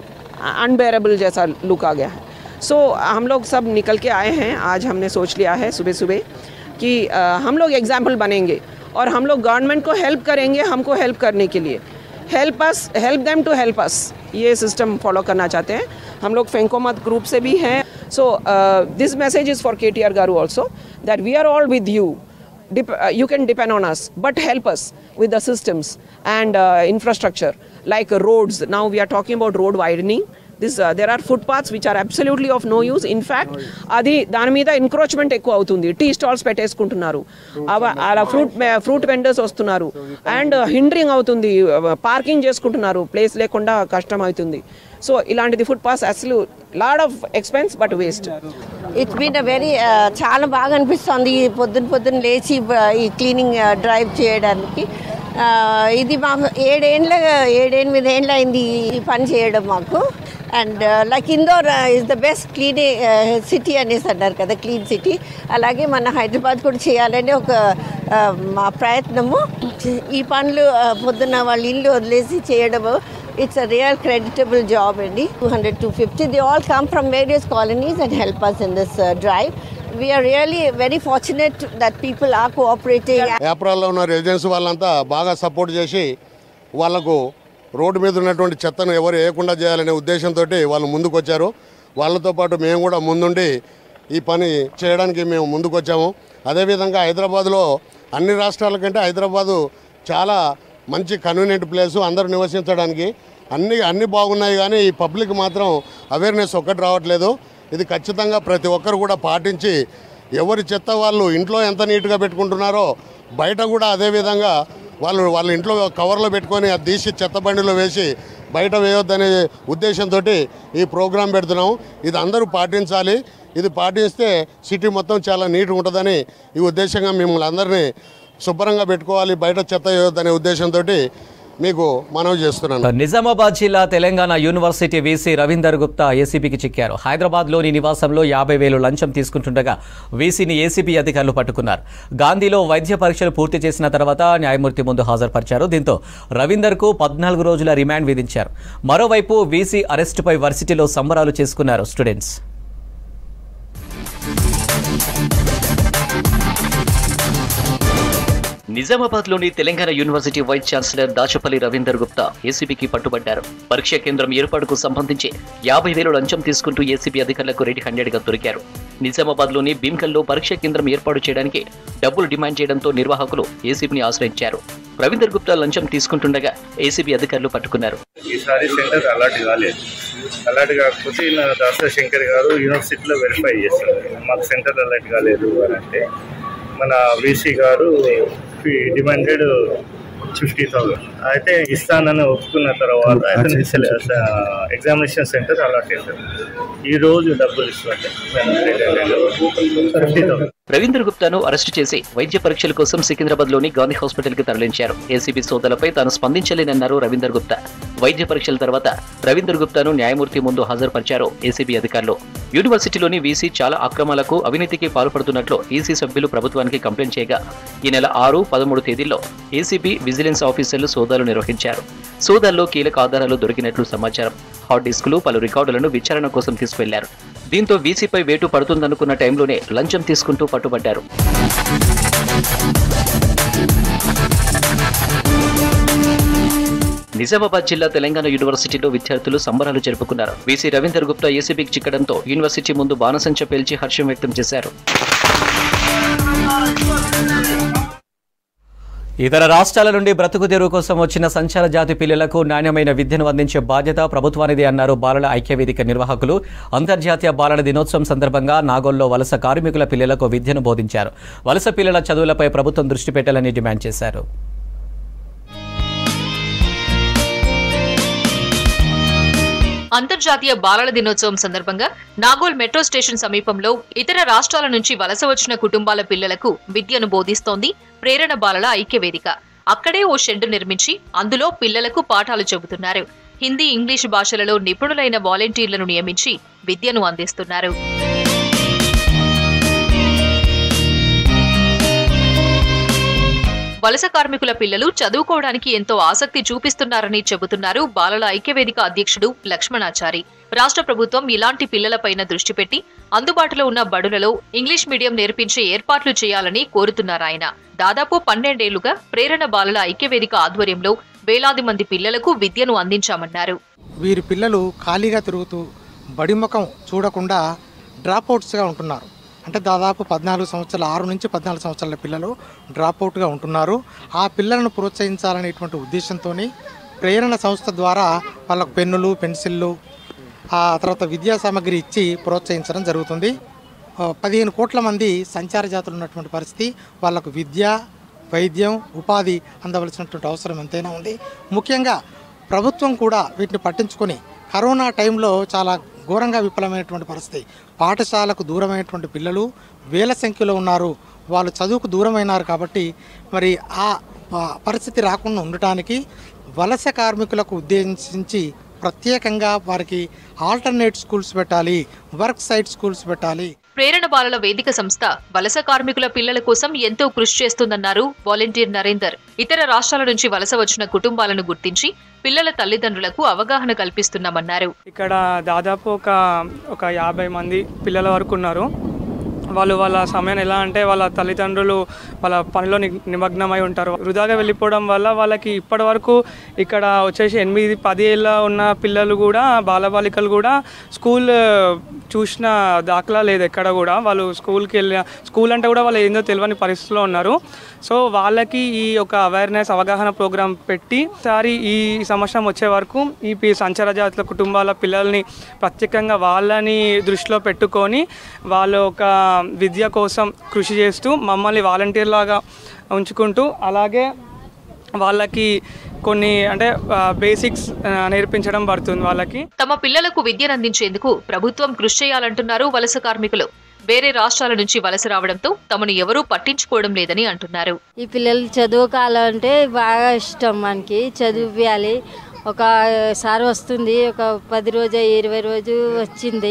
अनबेरेबल जैसा लुक आ गया है सो हम लोग सब निकल के आए हैं आज हमने सोच लिया है सुबह सुबह कि अ, हम लोग एग्जाम्पल बनेंगे और हम लोग गवर्नमेंट को हेल्प करेंगे हमको हेल्प करने के लिए help us help them to help us ये सिस्टम फॉलो करना चाहते हैं हम लोग फेंकोमत ग्रुप से भी हैं so this message is for K T R गारू also that we are all with you Dep- uh, you can depend on us, but help us with the systems and uh, infrastructure like uh, roads. Now we are talking about road widening. This, uh, there are footpaths which are absolutely of no use. In fact, అది దాని మీద ఎంక్రోచ్మెంట్ ఎక్కువ అవుతుంది టీ స్టాల్స్ పెట్టేసుకుంటున్నారు అవ- అలా ఫ్రూట్ ఫ్రూట్ వెండర్స్ వస్తున్నారు అండ్ హిండరింగ్ అవుతుంది పార్కింగ్ చేసుకుంటున్నారు ప్లేస్ లేకుండా కష్టం అవుతుంది సో ఇలాంటిది ఫుట్ పాస్ అసలు lot of expense but waste it's been a very చాలా బాగా అనిపిస్తుంది ఈ పొద్దున పొద్దున లేచి బ- ఈ క్లీనింగ్ డ్రైవ్ చేయడానికి ఆ, ఇది మాకు ఏడేండ్ల ఏడెనిమిది ఏండ్ల అయింది ఈ పని చేయడం మాకు and like Indore is the best clean city అనేసి అన్నారు కదా క్లీన్ సిటీ అలాగే మన హైదరాబాద్ కూడా చేయాలని ఒక ఆ, మా ప్రయత్నము ఈ పనులు ఆ, పొద్దున్న వాళ్ళ ఇల్లు వదిలేసి చేయడము it's a real creditable job అండి two hundred to fifty they all come from various colonies and help us in this drive we are really very fortunate that people are cooperating ఏప్రిల్లో ఉన్న రెసిడెన్స్ వాళ్ళంతా బాగా సపోర్ట్ చేసి వాళ్ళకు రోడ్డు మీద ఉన్నటువంటి చెత్తను ఎవరు వేయకుండా చేయాలనే ఉద్దేశంతో వాళ్ళు ముందుకు వచ్చారు వాళ్ళతో పాటు మేము కూడా ముందుండి ఈ పని చేయడానికి మేము ముందుకు వచ్చాము అదేవిధంగా హైదరాబాద్లో అన్ని రాష్ట్రాల కంటే హైదరాబాదు చాలా మంచి కన్వీనియంట్ ప్లేసు అందరూ నివసించడానికి అన్ని అన్ని బాగున్నాయి కానీ ఈ పబ్లిక్ మాత్రం అవేర్నెస్ ఒక్కటి రావట్లేదు ఇది ఖచ్చితంగా ప్రతి ఒక్కరు కూడా పాటించి ఎవరి చెత్త వాళ్ళు ఇంట్లో ఎంత నీట్గా పెట్టుకుంటున్నారో బయట కూడా అదే విధంగా వాళ్ళు వాళ్ళ ఇంట్లో కవర్లో పెట్టుకొని అది తీసి చెత్త బండిలో వేసి బయట వేయొద్దనే ఉద్దేశంతో ఈ ప్రోగ్రాం పెడుతున్నాం ఇది అందరూ పాటించాలి ఇది పాటిస్తే సిటీ మొత్తం చాలా నీట్గా ఉంటుందని ఈ ఉద్దేశంగా మిమ్మల్ని అందరినీ శుభ్రంగా పెట్టుకోవాలి బయట చెత్త వేయొద్దనే ఉద్దేశంతో మీకు మనవి చేస్తున్నాను నిజామాబాద్ జిల్లా తెలంగాణ యూనివర్సిటీ వీసీ రవీందర్ గుప్తా ఏసీబీకి చిక్కారు హైదరాబాద్లోని నివాసంలో యాభై వేలు లంచం తీసుకుంటుండగా వీసీని ఏసీబీ అధికారులు పట్టుకున్నారు గాంధీలో వైద్య పరీక్షలు పూర్తి చేసిన తర్వాత న్యాయమూర్తి ముందు హాజరుపరిచారు దీంతో రవీందర్కు పద్నాలుగు రోజుల రిమాండ్ విధించారు మరోవైపు వీసీ అరెస్టుపై వర్సిటీలో సంబరాలు చేసుకున్నారు స్టూడెంట్స్ నిజామాబాద్లోని Telangana university vice chancellor Dachapalli Ravinder Gupta ఏసీబీకి పట్టుబడ్డారు పరీక్ష కేంద్రం ఏర్పాటుకు సంబంధించి యాభై వేలు లంచం తీసుకుంటూ ఏసీబీ అధికారులకు రెడీ హ్యాండెడ్ గా దొరికారు నిజామాబాద్లోని భీమ్కల్లో పరీక్ష కేంద్రం ఏర్పాటు చేయడానికి డబ్బులు డిమాండ్ చేయడంతో నిర్వాహకులు ఏసీబీని ఆశ్రయించారు రవీందర్ గుప్తా లంచం తీసుకుంటుండగా ఏసీబీ అధికారులు పట్టుకున్నారు ఈసారి సెంటర్ అలర్ట్ కాలేదు అలర్ట్ కాకపోతే ఈయన దాసరి శంకర్ గారు యూనివర్సిటీలో వెరిఫై చేస్తారు మాకు సెంటర్ అలర్ట్ కాలేదు అని అంటే మన వీసీ గారు డిమాండెడ్ ఫిఫ్టీ థౌసండ్ అయితే ఇస్తానని ఒప్పుకున్న తర్వాత అతనికి ఎగ్జామినేషన్ సెంటర్ అలాట్ చేశారు ఈ రోజు డబ్బులు ఇస్తున్నట్టు ఫిఫ్టీ థౌసండ్ రవీంద్ర గుప్తాను అరెస్టు చేసి వైద్య పరీక్షల కోసం సికింద్రాబాద్ లోని గాంధీ హాస్పిటల్ కి తరలించారు ఏసీబీ సోదాలపై తాను స్పందించలేనన్నారు రవీందర్ గుప్తా వైద్య పరీక్షల తర్వాత రవీందర్ గుప్తాను న్యాయమూర్తి ముందు హాజరుపరిచారు ఏసీబీ అధికారులు యూనివర్సిటీలోని వీసీ చాలా అక్రమాలకు అవినీతికి పాల్పడుతున్నట్లు ఈసీ సభ్యులు ప్రభుత్వానికి కంప్లైంట్ చేయగా ఈ నెల ఆరు పదమూడు తేదీల్లో ఏసీబీ విజిలెన్స్ ఆఫీసర్లు సోదాలు నిర్వహించారు సోదాల్లో కీలక ఆధారాలు దొరికినట్లు సమాచారం హార్డ్ డిస్కులు పలు రికార్డులను విచారణ కోసం తీసుకెళ్లారు దీంతో వీసీపై వేటు పడుతుందనుకున్న టైంలోనే లంచం తీసుకుంటూ పట్టుబడ్డారు నిజామాబాద్ జిల్లా తెలంగాణ యూనివర్సిటీలో విద్యార్థులు సంబరాలు జరుపుకున్నారు వీసీ రవీందర్ గుప్తా ఏసీబీకి చిక్కడంతో యూనివర్సిటీ ముందు బాణసంచ పేల్చి హర్షం వ్యక్తం చేశారు ఇతర రాష్ట్రాల నుండి బ్రతుకు తెరువు కోసం వచ్చిన సంచార జాతి పిల్లలకు నాణ్యమైన విద్యను అందించే బాధ్యత ప్రభుత్వానిది అన్నారు బాలల ఐక్యవేదిక నిర్వాహకులు అంతర్జాతీయ బాలల దినోత్సవం సందర్భంగా నాగోల్లో వలస కార్మికుల పిల్లలకు విద్యను బోధించారు వలస పిల్లల చదువులపై ప్రభుత్వం దృష్టి పెట్టాలని డిమాండ్ చేశారు అంతర్జాతీయ బాలల దినోత్సవం సందర్భంగా నాగోల్ మెట్రో స్టేషన్ సమీపంలో ఇతర రాష్ట్రాల నుంచి వలస వచ్చిన కుటుంబాల పిల్లలకు విద్యను బోధిస్తోంది ప్రేరణ బాలల ఐక్యవేదిక అక్కడే ఓ షెడ్ నిర్మించి అందులో పిల్లలకు పాఠాలు చెబుతున్నారు హిందీ ఇంగ్లీష్ భాషలలో నిపుణులైన వాలంటీర్లను నియమించి విద్యను అందిస్తున్నారు వలస కార్మికుల పిల్లలు చదువుకోవడానికి ఎంతో ఆసక్తి చూపిస్తున్నారని చెబుతున్నారు బాలల ఐక్యవేదిక అధ్యక్షుడు లక్ష్మణాచారి రాష్ట్ర ప్రభుత్వం ఇలాంటి పిల్లలపైన దృష్టి పెట్టి అందుబాటులో ఉన్న బడులలో ఇంగ్లీష్ మీడియం నేర్పించే ఏర్పాట్లు చేయాలని కోరుతున్నారాయన దాదాపు పన్నెండేళ్లుగా ప్రేరణ బాలల ఐక్యవేదిక ఆధ్వర్యంలో వేలాది మంది పిల్లలకు విద్యను అందించామన్నారు వీరి పిల్లలు ఖాళీగా తిరుగుతూ బడి ముఖం చూడకుండా డ్రాప్అవుట్స్గా ఉంటున్నారు అంటే దాదాపు పద్నాలుగు సంవత్సరాల ఆరు నుంచి పద్నాలుగు సంవత్సరాల పిల్లలు డ్రాప్అవుట్గా ఉంటున్నారు ఆ పిల్లలను ప్రోత్సహించాలనేటువంటి ఉద్దేశంతో ప్రేరణ సంస్థ ద్వారా వాళ్ళకు పెన్నులు పెన్సిళ్ళు ఆ తర్వాత విద్యా సామాగ్రి ఇచ్చి ప్రోత్సహించడం జరుగుతుంది ఆ, పదిహేను కోట్ల మంది సంచార జాతులు ఉన్నటువంటి పరిస్థితి వాళ్ళకు విద్య వైద్యం ఉపాధి అందవలసినటువంటి అవసరం ఎంతైనా ఉంది ముఖ్యంగా ప్రభుత్వం కూడా వీటిని పట్టించుకొని కరోనా టైంలో చాలా ఘోరంగా విఫలమైనటువంటి పరిస్థితి పాఠశాలకు దూరమైనటువంటి పిల్లలు వేల సంఖ్యలో ఉన్నారు వాళ్ళు చదువుకు దూరమైనారు కాబట్టి మరి ఆ ప- పరిస్థితి రాకుండా ఉండటానికి వలస కార్మికులకు ఉద్దేశించి ప్రత్యేకంగా వారికి ఆల్టర్నేట్ స్కూల్స్ పెట్టాలి వర్క్ సైట్ స్కూల్స్ పెట్టాలి ప్రేరణ బాలల వేదిక సంస్థ వలస కార్మికుల పిల్లల కోసం ఎంతో కృషి చేస్తుందన్నారు వాలంటీర్ నరేందర్ ఇతర రాష్ట్రాల నుంచి వలస వచ్చిన కుటుంబాలను గుర్తించి పిల్లల తల్లిదండ్రులకు అవగాహన కల్పిస్తున్నామన్నారు ఇక్కడ దాదాపు ఒక ఒక యాభై మంది పిల్లల వరకు ఉన్నారు వాళ్ళు వాళ్ళ సమయాన్ని ఎలా అంటే వాళ్ళ తల్లిదండ్రులు వాళ్ళ పనిలో ని- నిమగ్నమై ఉంటారు వృధాగా వెళ్ళిపోవడం వల్ల వాళ్ళకి ఇప్పటి వరకు ఇక్కడ వచ్చేసి ఎనిమిది పది ఏళ్ళ ఉన్న పిల్లలు కూడా బాలబాలికలు కూడా స్కూల్ చూసిన దాఖలా లేదు ఎక్కడ కూడా వాళ్ళు స్కూల్కి వెళ్ళిన స్కూల్ అంటే కూడా వాళ్ళు ఏందో తెలియని పరిస్థితిలో ఉన్నారు సో వాళ్ళకి ఈ యొక్క అవేర్నెస్ అవగాహన ప్రోగ్రాం పెట్టి సారి ఈ సంవత్సరం వచ్చే వరకు ఈ పి- సంచార జాతుల కుటుంబాల పిల్లల్ని ప్రత్యేకంగా వాళ్ళని దృష్టిలో పెట్టుకొని వాళ్ళ ఒక విద్య కోసం కృషి చేస్తూ మమ్మల్ని వాలంటీర్ లాగా ఉంచుకుంటూ అలాగే వాళ్ళకి కొన్ని అంటే బేసిక్స్ నేర్పించడం పడుతుంది వాళ్ళకి తమ పిల్లలకు విద్యను అందించేందుకు ప్రభుత్వం కృషి చేయాలంటున్నారు వలస కార్మికులు వేరే రాష్ట్రాల నుంచి వలస రావడంతో తమను ఎవరూ పట్టించుకోవడం లేదని అంటున్నారు ఈ పిల్లలు చదువుకోవాలంటే బాగా ఇష్టం మనకి చదివియాలి ఒక సారి వస్తుంది ఒక పది రోజు ఇరవై రోజు వచ్చింది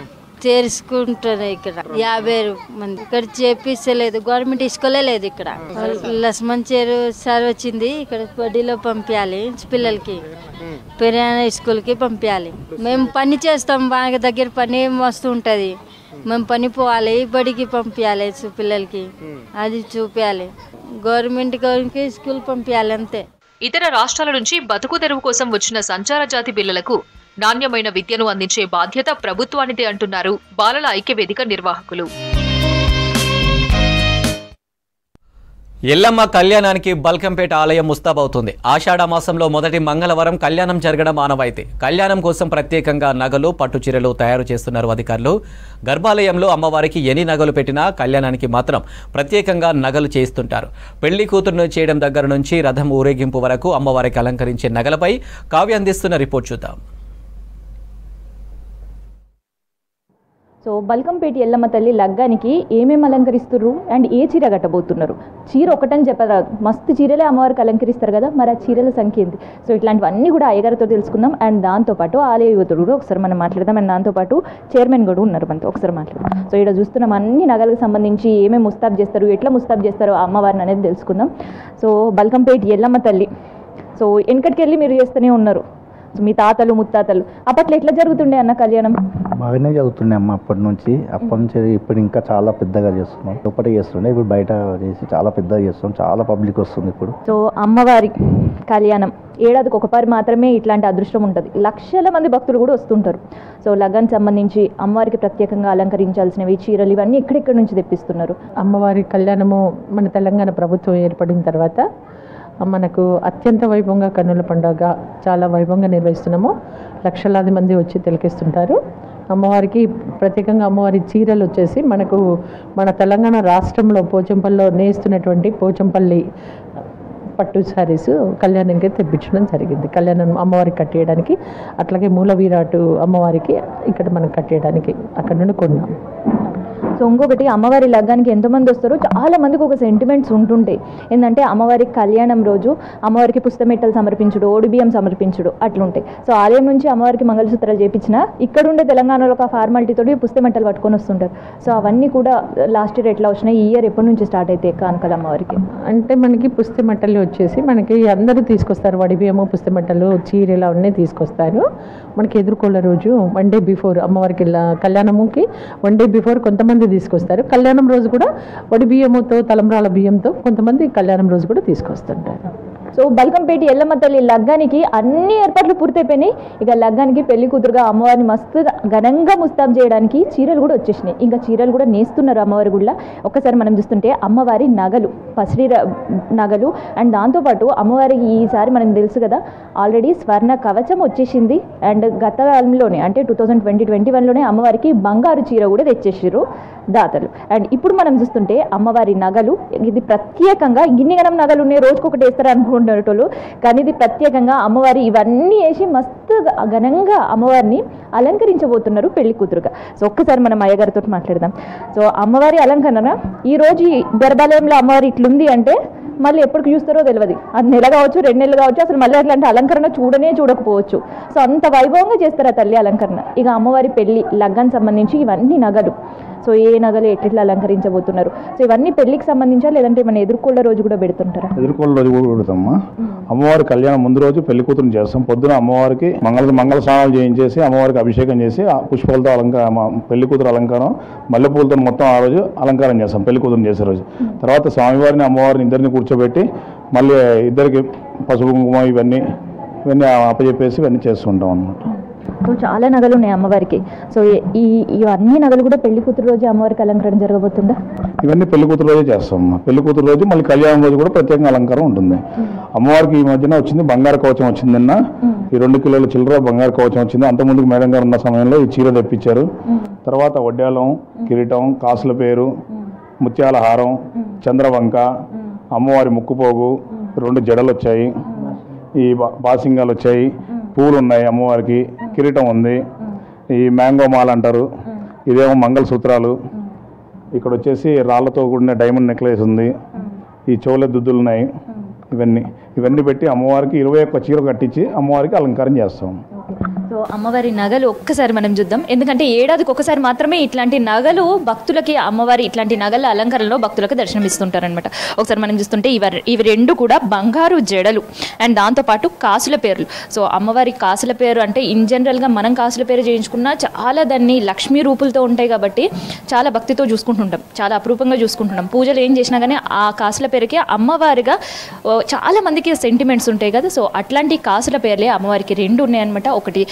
చేర్చుకుంటారు ఇక్కడ యాభై మంది ఇక్కడ చేపిస్తలేదు గవర్నమెంట్ స్కూలే లేదు ఇక్కడ లక్ష్మణ్ చేరు సార్ వచ్చింది ఇక్కడ బడిలో పంపించాలి పిల్లలకి పెరియాన స్కూల్కి పంపించాలి మేము పని చేస్తాం బాగా దగ్గర పని వస్తూ ఉంటుంది మేము పని పోవాలి బడికి పంపించాలి సు- పిల్లలకి అది చూపించాలి గవర్నమెంట్ గవర్నమెంట్కి స్కూల్ పంపించాలి అంతే ఇతర రాష్ట్రాల నుంచి బతుకు తెరువు కోసం వచ్చిన సంచార జాతి పిల్లలకు నాణ్యమైన విద్యను అందించే బాధ్యత ప్రభుత్వానిదే అంటున్నారు బాలల ఐక్యవేదిక నిర్వాహకులు ఎల్లమ్మ కళ్యాణానికి బల్కంపేట ఆలయం ముస్తాబవుతుంది ఆషాఢ మాసంలో మొదటి మంగళవారం కళ్యాణం జరగడం ఆనవాయితీ కళ్యాణం కోసం ప్రత్యేకంగా నగలు పట్టు చీరలు తయారు చేస్తున్నారు అధికారులు గర్భాలయంలో అమ్మవారికి ఎన్ని నగలు పెట్టినా కళ్యాణానికి మాత్రం ప్రత్యేకంగా నగలు చేస్తుంటారు పెళ్లి కూతురును చేయడం దగ్గర నుంచి రథం ఊరేగింపు వరకు అమ్మవారికి అలంకరించే నగలపై కావ్య అందిస్తున్న రిపోర్ట్ చూద్దాం సో బల్కంపేట ఎల్లమ్మ తల్లి లగ్గానికి ఏమేమి అలంకరిస్తుర్రు అండ్ ఏ చీర కట్టబోతున్నారు చీర ఒకటని చెప్పరాదు మస్తు చీరలే అమ్మవారికి అలంకరిస్తారు కదా మరి ఆ చీరల సంఖ్య ఏంటి సో ఇట్లాంటివన్నీ కూడా అయ్యగారితో తెలుసుకుందాం అండ్ దాంతోపాటు ఆలయ యువతుడు కూడా ఒకసారి మనం మాట్లాడదాం అండ్ దాంతోపాటు చైర్మన్ కూడా ఉన్నారు మనతో ఒకసారి మాట్లాడదాం సో ఇక్కడ చూస్తున్నాం అన్ని నగలకు సంబంధించి ఏమేమి ముస్తాబ్ చేస్తారు ఎట్లా ముస్తాబ్ చేస్తారో ఆ అమ్మవారిని అనేది తెలుసుకుందాం సో బల్కంపేట ఎల్లమ్మ తల్లి సో వెనకటికి వెళ్ళి మీరు చేస్తూనే ఉన్నారు సో మీ తాతలు ముత్తాతలు అప్పట్లో ఎట్లా జరుగుతుండే అన్న కళ్యాణం బాగానే చదువుతుండే అమ్మ అప్పటి నుంచి అప్పటి నుంచి ఇప్పుడు ఇంకా చాలా పెద్దగా చేస్తున్నాం లోపల చేస్తుండే ఇప్పుడు బయట చేసి చాలా పెద్దగా చేస్తున్నాం చాలా పబ్లిక్ వస్తుంది ఇప్పుడు సో అమ్మవారి కళ్యాణం ఏడాదికి ఒకసారి మాత్రమే ఇట్లాంటి అదృష్టం ఉంటుంది లక్షల మంది భక్తులు కూడా వస్తుంటారు సో లగన్ సంబంధించి అమ్మవారికి ప్రత్యేకంగా అలంకరించాల్సినవి చీరలు ఇవన్నీ ఎక్కడెక్కడి నుంచి తెప్పిస్తున్నారు అమ్మవారి కళ్యాణము మన తెలంగాణ ప్రభుత్వం ఏర్పడిన తర్వాత మనకు అత్యంత వైభవంగా కన్నుల పండుగ చాలా వైభవంగా నిర్వహిస్తున్నాము లక్షలాది మంది వచ్చి తిలకిస్తుంటారు అమ్మవారికి ప్రత్యేకంగా అమ్మవారి చీరలు వచ్చేసి మనకు మన తెలంగాణ రాష్ట్రంలో పోచంపల్లిలో నేస్తున్నటువంటి పోచంపల్లి పట్టు శారీస్ కళ్యాణంకి తెప్పించడం జరిగింది కళ్యాణం అమ్మవారికి కట్టేయడానికి అట్లాగే మూల వీరాటు అమ్మవారికి ఇక్కడ మనం కట్టేయడానికి అక్కడ నుండి కొన్నాం సో ఇంకొకటి అమ్మవారి లగ్గానికి ఎంతమంది వస్తారో చాలా మందికి ఒక సెంటిమెంట్స్ ఉంటుంటాయి ఏంటంటే అమ్మవారి కళ్యాణం రోజు అమ్మవారికి పుస్తమెట్టలు సమర్పించుడు ఓడిబియ్యం సమర్పించుడు అట్లుంటాయి సో ఆలయం నుంచి అమ్మవారికి మంగళసూత్రాలు చేపించిన ఇక్కడ ఉండే తెలంగాణలో ఒక ఫార్మాలిటీ తోటి పుస్తమెట్టలు పట్టుకొని వస్తుంటారు సో అవన్నీ కూడా లాస్ట్ ఇయర్ ఎట్లా వచ్చినాయి ఈ ఇయర్ ఎప్పటి నుంచి స్టార్ట్ అయితే కానుకలు అమ్మవారికి అంటే మనకి పుస్తె మట్టలు వచ్చేసి మనకి అందరూ తీసుకొస్తారు వడిబియ్యము పుస్తె మట్టలు చీరలు అవన్నీ తీసుకొస్తారు మనకి ఎదుర్కొన్న రోజు వన్ డే బిఫోర్ అమ్మవారికి ల- కళ్యాణముకి వన్ డే బిఫోర్ కొంతమంది తీసుకొస్తారు కళ్యాణం రోజు కూడా వడి బియ్యముతో తలంబ్రాల బియ్యంతో కొంతమంది కళ్యాణం రోజు కూడా తీసుకొస్తుంటారు సో బల్కంపేట ఎల్లమ్మ తల్లి లగ్గానికి అన్ని ఏర్పాట్లు పూర్తయిపోయినాయి ఇక లగ్గానికి పెళ్లి కూతురుగా అమ్మవారిని మస్తుగా ఘనంగా ముస్తాబ్ చేయడానికి చీరలు కూడా వచ్చేసినాయి ఇంకా చీరలు కూడా నేస్తున్నారు అమ్మవారి గుడిలో ఒక్కసారి మనం చూస్తుంటే అమ్మవారి నగలు పసిడి ర- నగలు అండ్ దాంతోపాటు అమ్మవారికి ఈసారి మనకు తెలుసు కదా ఆల్రెడీ స్వర్ణ కవచం వచ్చేసింది అండ్ గత కాలంలోనే అంటే టూ థౌజండ్ ట్వంటీ ట్వంటీ వన్లోనే అమ్మవారికి బంగారు చీర కూడా తెచ్చేసారు దాతలు అండ్ ఇప్పుడు మనం చూస్తుంటే అమ్మవారి నగలు ఇది ప్రత్యేకంగా ఇన్ని గణం నగలు ఉన్నాయి రోజుకొకటి వేస్తారు అనుకుంటున్నటోళ్ళు కానీ ఇది ప్రత్యేకంగా అమ్మవారి ఇవన్నీ వేసి మస్తు ఘనంగా అమ్మవారిని అలంకరించబోతున్నారు పెళ్లి కూతురుగా సో ఒక్కసారి మనం అయ్యగారితో మాట్లాడదాం సో అమ్మవారి అలంకరణ ఈ రోజు ఈ గర్భాలయంలో అమ్మవారి ఇట్లుంది అంటే మళ్ళీ ఎప్పటికి చూస్తారో తెలియదు అది నెల కావచ్చు రెండు నెలలు కావచ్చు అసలు మళ్ళీ అట్లాంటి అలంకరణ చూడనే చూడకపోవచ్చు సో అంత వైభవంగా చేస్తారు ఆ తల్లి అలంకరణ ఇక అమ్మవారి పెళ్లి లగ్గానికి సంబంధించి ఇవన్నీ నగలు సో ఏ నగలు ఎట్లా అలంకరించబోతున్నారు సో ఇవన్నీ పెళ్లికి సంబంధించా లేదంటే మన ఎదుర్కొన్న రోజు కూడా పెడుతుంటారా ఎదుర్కోళ్ళ రోజు కూడా పెడతామా అమ్మవారి కళ్యాణం ముందు రోజు పెళ్లి కూతురు చేస్తాం పొద్దున అమ్మవారికి మంగళ మంగళ స్నానాలు చేయించేసి అమ్మవారికి అభిషేకం చేసి ఆ పుష్పాలతో అలంకారం పెళ్లి కూతురు అలంకారం మల్లెపూలతో మొత్తం ఆ రోజు అలంకారం చేస్తాం పెళ్లి కూతురు చేసే రోజు తర్వాత స్వామివారిని అమ్మవారిని ఇద్దరిని కూర్చోబెట్టి మళ్ళీ ఇద్దరికి పసుపు కుంకుమ ఇవన్నీ ఇవన్నీ అప్పచెప్పేసి ఇవన్నీ చేస్తుంటాం అన్నమాట సో చాలా నగలు ఉన్నాయి అమ్మవారికి సో ఈ ఇవన్నీ నగలు కూడా పెళ్లి కూతురు రోజు అమ్మవారికి అలంకరణ జరగబోతుందా ఇవన్నీ పెళ్లి కూతురు రోజే చేస్తాం అమ్మా. పెళ్లి కూతురు రోజు మళ్ళీ కళ్యాణం రోజు కూడా ప్రత్యేకంగా అలంకారం ఉంటుంది అమ్మవారికి ఈ మధ్యన వచ్చింది బంగారు కవచం వచ్చింది నిన్న ఈ రెండు కిలోల చిల్లర బంగారు కవచం వచ్చింది అంత ముందుకు మేడం గారు ఉన్న సమయంలో ఈ చీర తెప్పించారు తర్వాత వడ్డాలం కిరీటం కాసుల పేరు ముత్యాల హారం చంద్రవంక అమ్మవారి ముక్కుపోగు రెండు జడలు వచ్చాయి ఈ బా- బాసింగాలు వచ్చాయి పూలు ఉన్నాయి అమ్మవారికి కిరీటం ఉంది ఈ మ్యాంగో మాల అంటారు ఇదేమో మంగళసూత్రాలు ఇక్కడ వచ్చేసి రాళ్లతో కూడిన డైమండ్ నెక్లెస్ ఉంది ఈ చోలె దుద్దులు ఉన్నాయి ఇవన్నీ ఇవన్నీ పెట్టి అమ్మవారికి ఇరవై ఒక్క చీర కట్టించి అమ్మవారికి అలంకారం చేస్తాం సో అమ్మవారి నగలు ఒక్కసారి మనం చూద్దాం ఎందుకంటే ఏడాదికి ఒకసారి మాత్రమే ఇట్లాంటి నగలు భక్తులకి అమ్మవారి ఇట్లాంటి నగల అలంకరణలో భక్తులకు దర్శనం ఇస్తుంటారనమాట ఒకసారి మనం చూస్తుంటే ఇవి ఇవి రెండు కూడా బంగారు జడలు అండ్ దాంతోపాటు కాసుల పేర్లు సో అమ్మవారి కాసుల పేరు అంటే ఇన్ జనరల్గా మనం కాసుల పేరు చేయించుకున్నా చాలా దాన్ని లక్ష్మీ రూపులతో ఉంటాయి కాబట్టి చాలా భక్తితో చూసుకుంటుంటాం చాలా అపురూపంగా చూసుకుంటున్నాం పూజలు ఏం చేసినా కానీ ఆ కాసుల పేరుకి అమ్మవారిగా ఓ, చాలా మందికి సెంటిమెంట్స్ ఉంటాయి కదా సో అట్లాంటి కాసుల పేర్లే అమ్మవారికి రెండు ఉన్నాయన్నమాట ఒకటి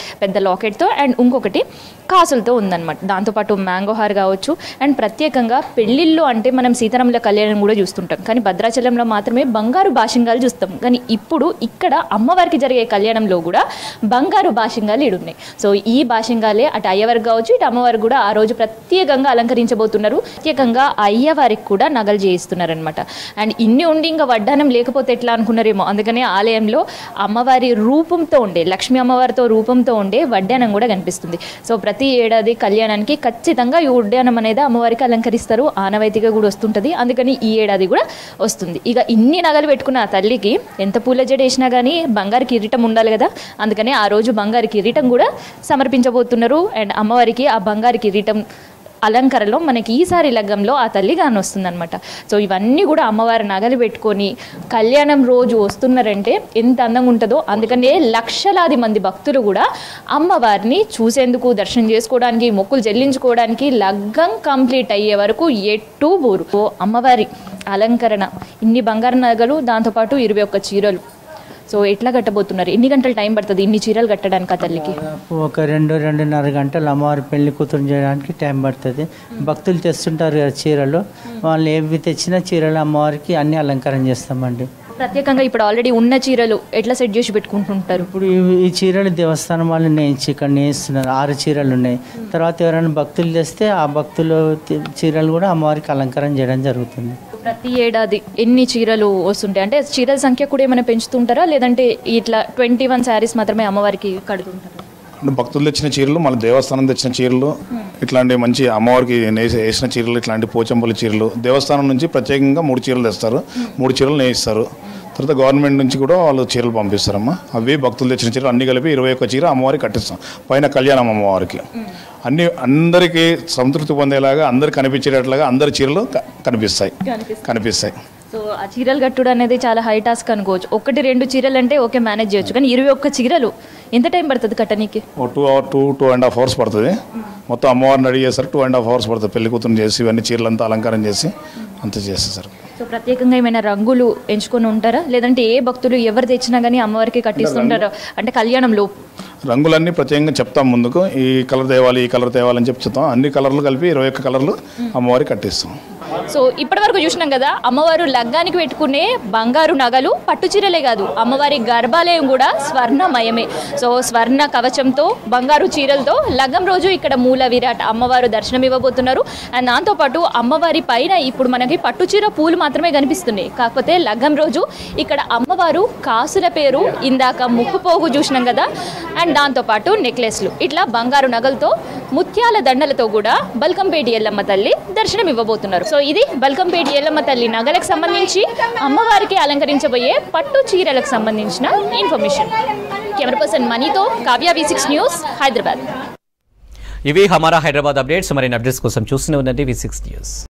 పెద్ద లాకెట్తో అండ్ ఇంకొకటి కాసులతో ఉందన్నమాట దాంతోపాటు మ్యాంగో హార్ కావచ్చు అండ్ ప్రత్యేకంగా పెళ్ళిళ్ళు అంటే మనం సీతారాముల కళ్యాణం కూడా చూస్తుంటాం కానీ భద్రాచలంలో మాత్రమే బంగారు భాషింగాలు చూస్తాం కానీ ఇప్పుడు ఇక్కడ అమ్మవారికి జరిగే కళ్యాణంలో కూడా బంగారు భాషింగాలు ఈడున్నాయి సో ఈ భాషింగాలే అటు అయ్యవారికి కావచ్చు ఇటు అమ్మవారికి కూడా ఆ రోజు ప్రత్యేకంగా అలంకరించబోతున్నారు ప్రత్యేకంగా అయ్యవారికి కూడా నగలు చేయిస్తున్నారనమాట అండ్ ఇన్ని ఉండి ఇంకా వడ్డానం లేకపోతే ఎట్లా అనుకున్నారేమో అందుకనే ఆలయంలో అమ్మవారి రూపంతో ఉండే లక్ష్మీ అమ్మవారితో రూపంతో ఉండే వడ్డానం కూడా కనిపిస్తుంది సో ప్రతి ఏడాది కళ్యాణానికి ఖచ్చితంగా ఈ ఉడ్యానం అనేది అమ్మవారికి అలంకరిస్తారు ఆనవాయితీగా కూడా వస్తుంటుంది అందుకని ఈ ఏడాది కూడా వస్తుంది ఇక ఇన్ని నగలు పెట్టుకున్న ఆ తల్లికి ఎంత పూల జడ వేసినా కానీ బంగారు కిరీటం ఉండాలి కదా అందుకనే ఆ రోజు బంగారు కిరీటం కూడా సమర్పించబోతున్నారు అండ్ అమ్మవారికి ఆ బంగారు కిరీటం అలంకరణలో మనకి ఈసారి లగ్గంలో ఆ తల్లి కానొస్తుందన్నమాట సో ఇవన్నీ కూడా అమ్మవారి నగలు పెట్టుకొని కళ్యాణం రోజు వస్తున్నారంటే ఎంత అందంగా ఉంటుందో అందుకనే లక్షలాది మంది భక్తులు కూడా అమ్మవారిని చూసేందుకు దర్శనం చేసుకోవడానికి మొక్కులు చెల్లించుకోవడానికి లగ్గం కంప్లీట్ అయ్యే వరకు ఎట్టూ పోరు ఓ అమ్మవారి అలంకరణ ఇన్ని బంగారు నగలు దాంతోపాటు ఇరవై ఒక్క చీరలు సో ఎట్లా కట్టబోతున్నారు ఎన్ని గంటలు టైం పడుతుంది ఇన్ని చీరలు కట్టడానికి ఆ తల్లికి ఒక రెండు రెండున్నర గంటలు అమ్మవారి పెళ్లి కూతురు చేయడానికి టైం పడుతుంది భక్తులు తెస్తుంటారు కదా చీరలు వాళ్ళు ఏవి తెచ్చినా చీరలు అమ్మవారికి అన్ని అలంకారం చేస్తామండి ప్రత్యేకంగా ఇప్పుడు ఆల్రెడీ ఉన్న చీరలు ఎట్లా సెట్ చేసి పెట్టుకుంటుంటారు ఇప్పుడు ఈ- ఈ చీరలు దేవస్థానం వాళ్ళు నేయించి ఇక్కడ నేయిస్తున్నారు ఆరు చీరలు ఉన్నాయి తర్వాత ఎవరైనా భక్తులు తెస్తే ఆ భక్తులు తి- చీరలు కూడా అమ్మవారికి అలంకారం చేయడం జరుగుతుంది ప్రతి ఏడాది ఎన్ని చీరలు వస్తుంటాయి అంటే చీరల సంఖ్య కూడా ఏమైనా పెంచుతుంటారా లేదంటే ఇట్లా ట్వంటీ వన్ శారీస్ మాత్రమే అమ్మవారికి కడుతుంటారు అంటే భక్తులు తెచ్చిన చీరలు మళ్ళీ దేవస్థానం తెచ్చిన చీరలు ఇట్లాంటి మంచి అమ్మవారికి నేసి- వేసిన చీరలు ఇట్లాంటి పోచంపల్లి చీరలు దేవస్థానం నుంచి ప్రత్యేకంగా మూడు చీరలు తెస్తారు మూడు చీరలు నేయిస్తారు తర్వాత గవర్నమెంట్ నుంచి కూడా వాళ్ళు చీరలు పంపిస్తారమ్మా అవి భక్తులు తెచ్చిన చీరలు అన్ని కలిపి ఇరవై ఒక్క చీర అమ్మవారికి కట్టిస్తాం పైన కళ్యాణం అమ్మవారికి అన్ని అందరికీ సంతృప్తి పొందేలాగా అందరికి కనిపించేటట్లుగా అందరి చీరలు క- కనిపిస్తాయి కనిపిస్తాయి. కనిపిస్తాయి సో ఆ చీరలు కట్టుడు అనేది చాలా హై టాస్క్ అనుకోవచ్చు ఒకటి రెండు చీరలు అంటే ఓకే మేనేజ్ చేయొచ్చు కానీ ఇరవై ఒక్క చీరలు ఎంత టైం పడుతుంది కట్టనీకి ఓ two hour to two and half hours పడుతుంది మొత్తం అమ్మవారిని రెడీ చేస్తారు టూ అండ్ హాఫ్ అవర్స్ పడుతుంది పెళ్లి కూతురు చేసి ఇవన్నీ చీరలంతా అలంకారం చేసి అంతా చేస్తారు సో ప్రత్యేకంగా ఏమైనా రంగులు ఎంచుకొని ఉంటారా లేదంటే ఏ భక్తులు ఎవరు తెచ్చినా కానీ అమ్మవారికి కట్టిస్తుంటారా అంటే కళ్యాణంలో రంగులన్నీ ప్రత్యేకంగా చెప్తాం ముందుకు ఈ కలర్ తేవాలి ఈ కలర్ తేవాలని చెప్పి చెప్తాం అన్ని కలర్లు కలిపి ఇరవై ఒక్క కలర్లు అమ్మవారికి కట్టిస్తాం సో ఇప్పటి వరకు చూసినాం కదా అమ్మవారు లగ్గానికి పెట్టుకునే బంగారు నగలు పట్టు చీరలే కాదు అమ్మవారి గర్భాలయం కూడా స్వర్ణమయమే సో స్వర్ణ కవచంతో బంగారు చీరలతో లగ్గం రోజు ఇక్కడ మూల విరాట్ అమ్మవారు దర్శనం ఇవ్వబోతున్నారు అండ్ దాంతోపాటు అమ్మవారి పైన ఇప్పుడు మనకి పట్టు చీర పూలు మాత్రమే కనిపిస్తున్నాయి కాకపోతే లగ్గం రోజు ఇక్కడ అమ్మవారు కాసుల పేరు ఇందాక ముక్కు పోగు చూసినాం కదా అండ్ దాంతోపాటు నెక్లెస్లు ఇట్లా బంగారు నగలతో ముత్యాల దండలతో కూడా బల్కంపేటి ఎల్లమ్మ తల్లి దర్శనం ఇవ్వబోతున్నారు సో ఇది బల్కంపేటి ఎల్లమ్మ తల్లి నగలకు సంబంధించి అమ్మవారికి అలంకరించబోయే పట్టు చీరలకు సంబంధించిన ఇన్ఫర్మేషన్ కెమెరా పర్సన్ మనీతో Kavya V six news Hyderabad ఇవి హమారా హైదరాబాద్ అప్డేట్స్ మరిన్ని అప్డేట్స్ కోసం చూస్తూనే ఉండండి వి సిక్స్ న్యూస్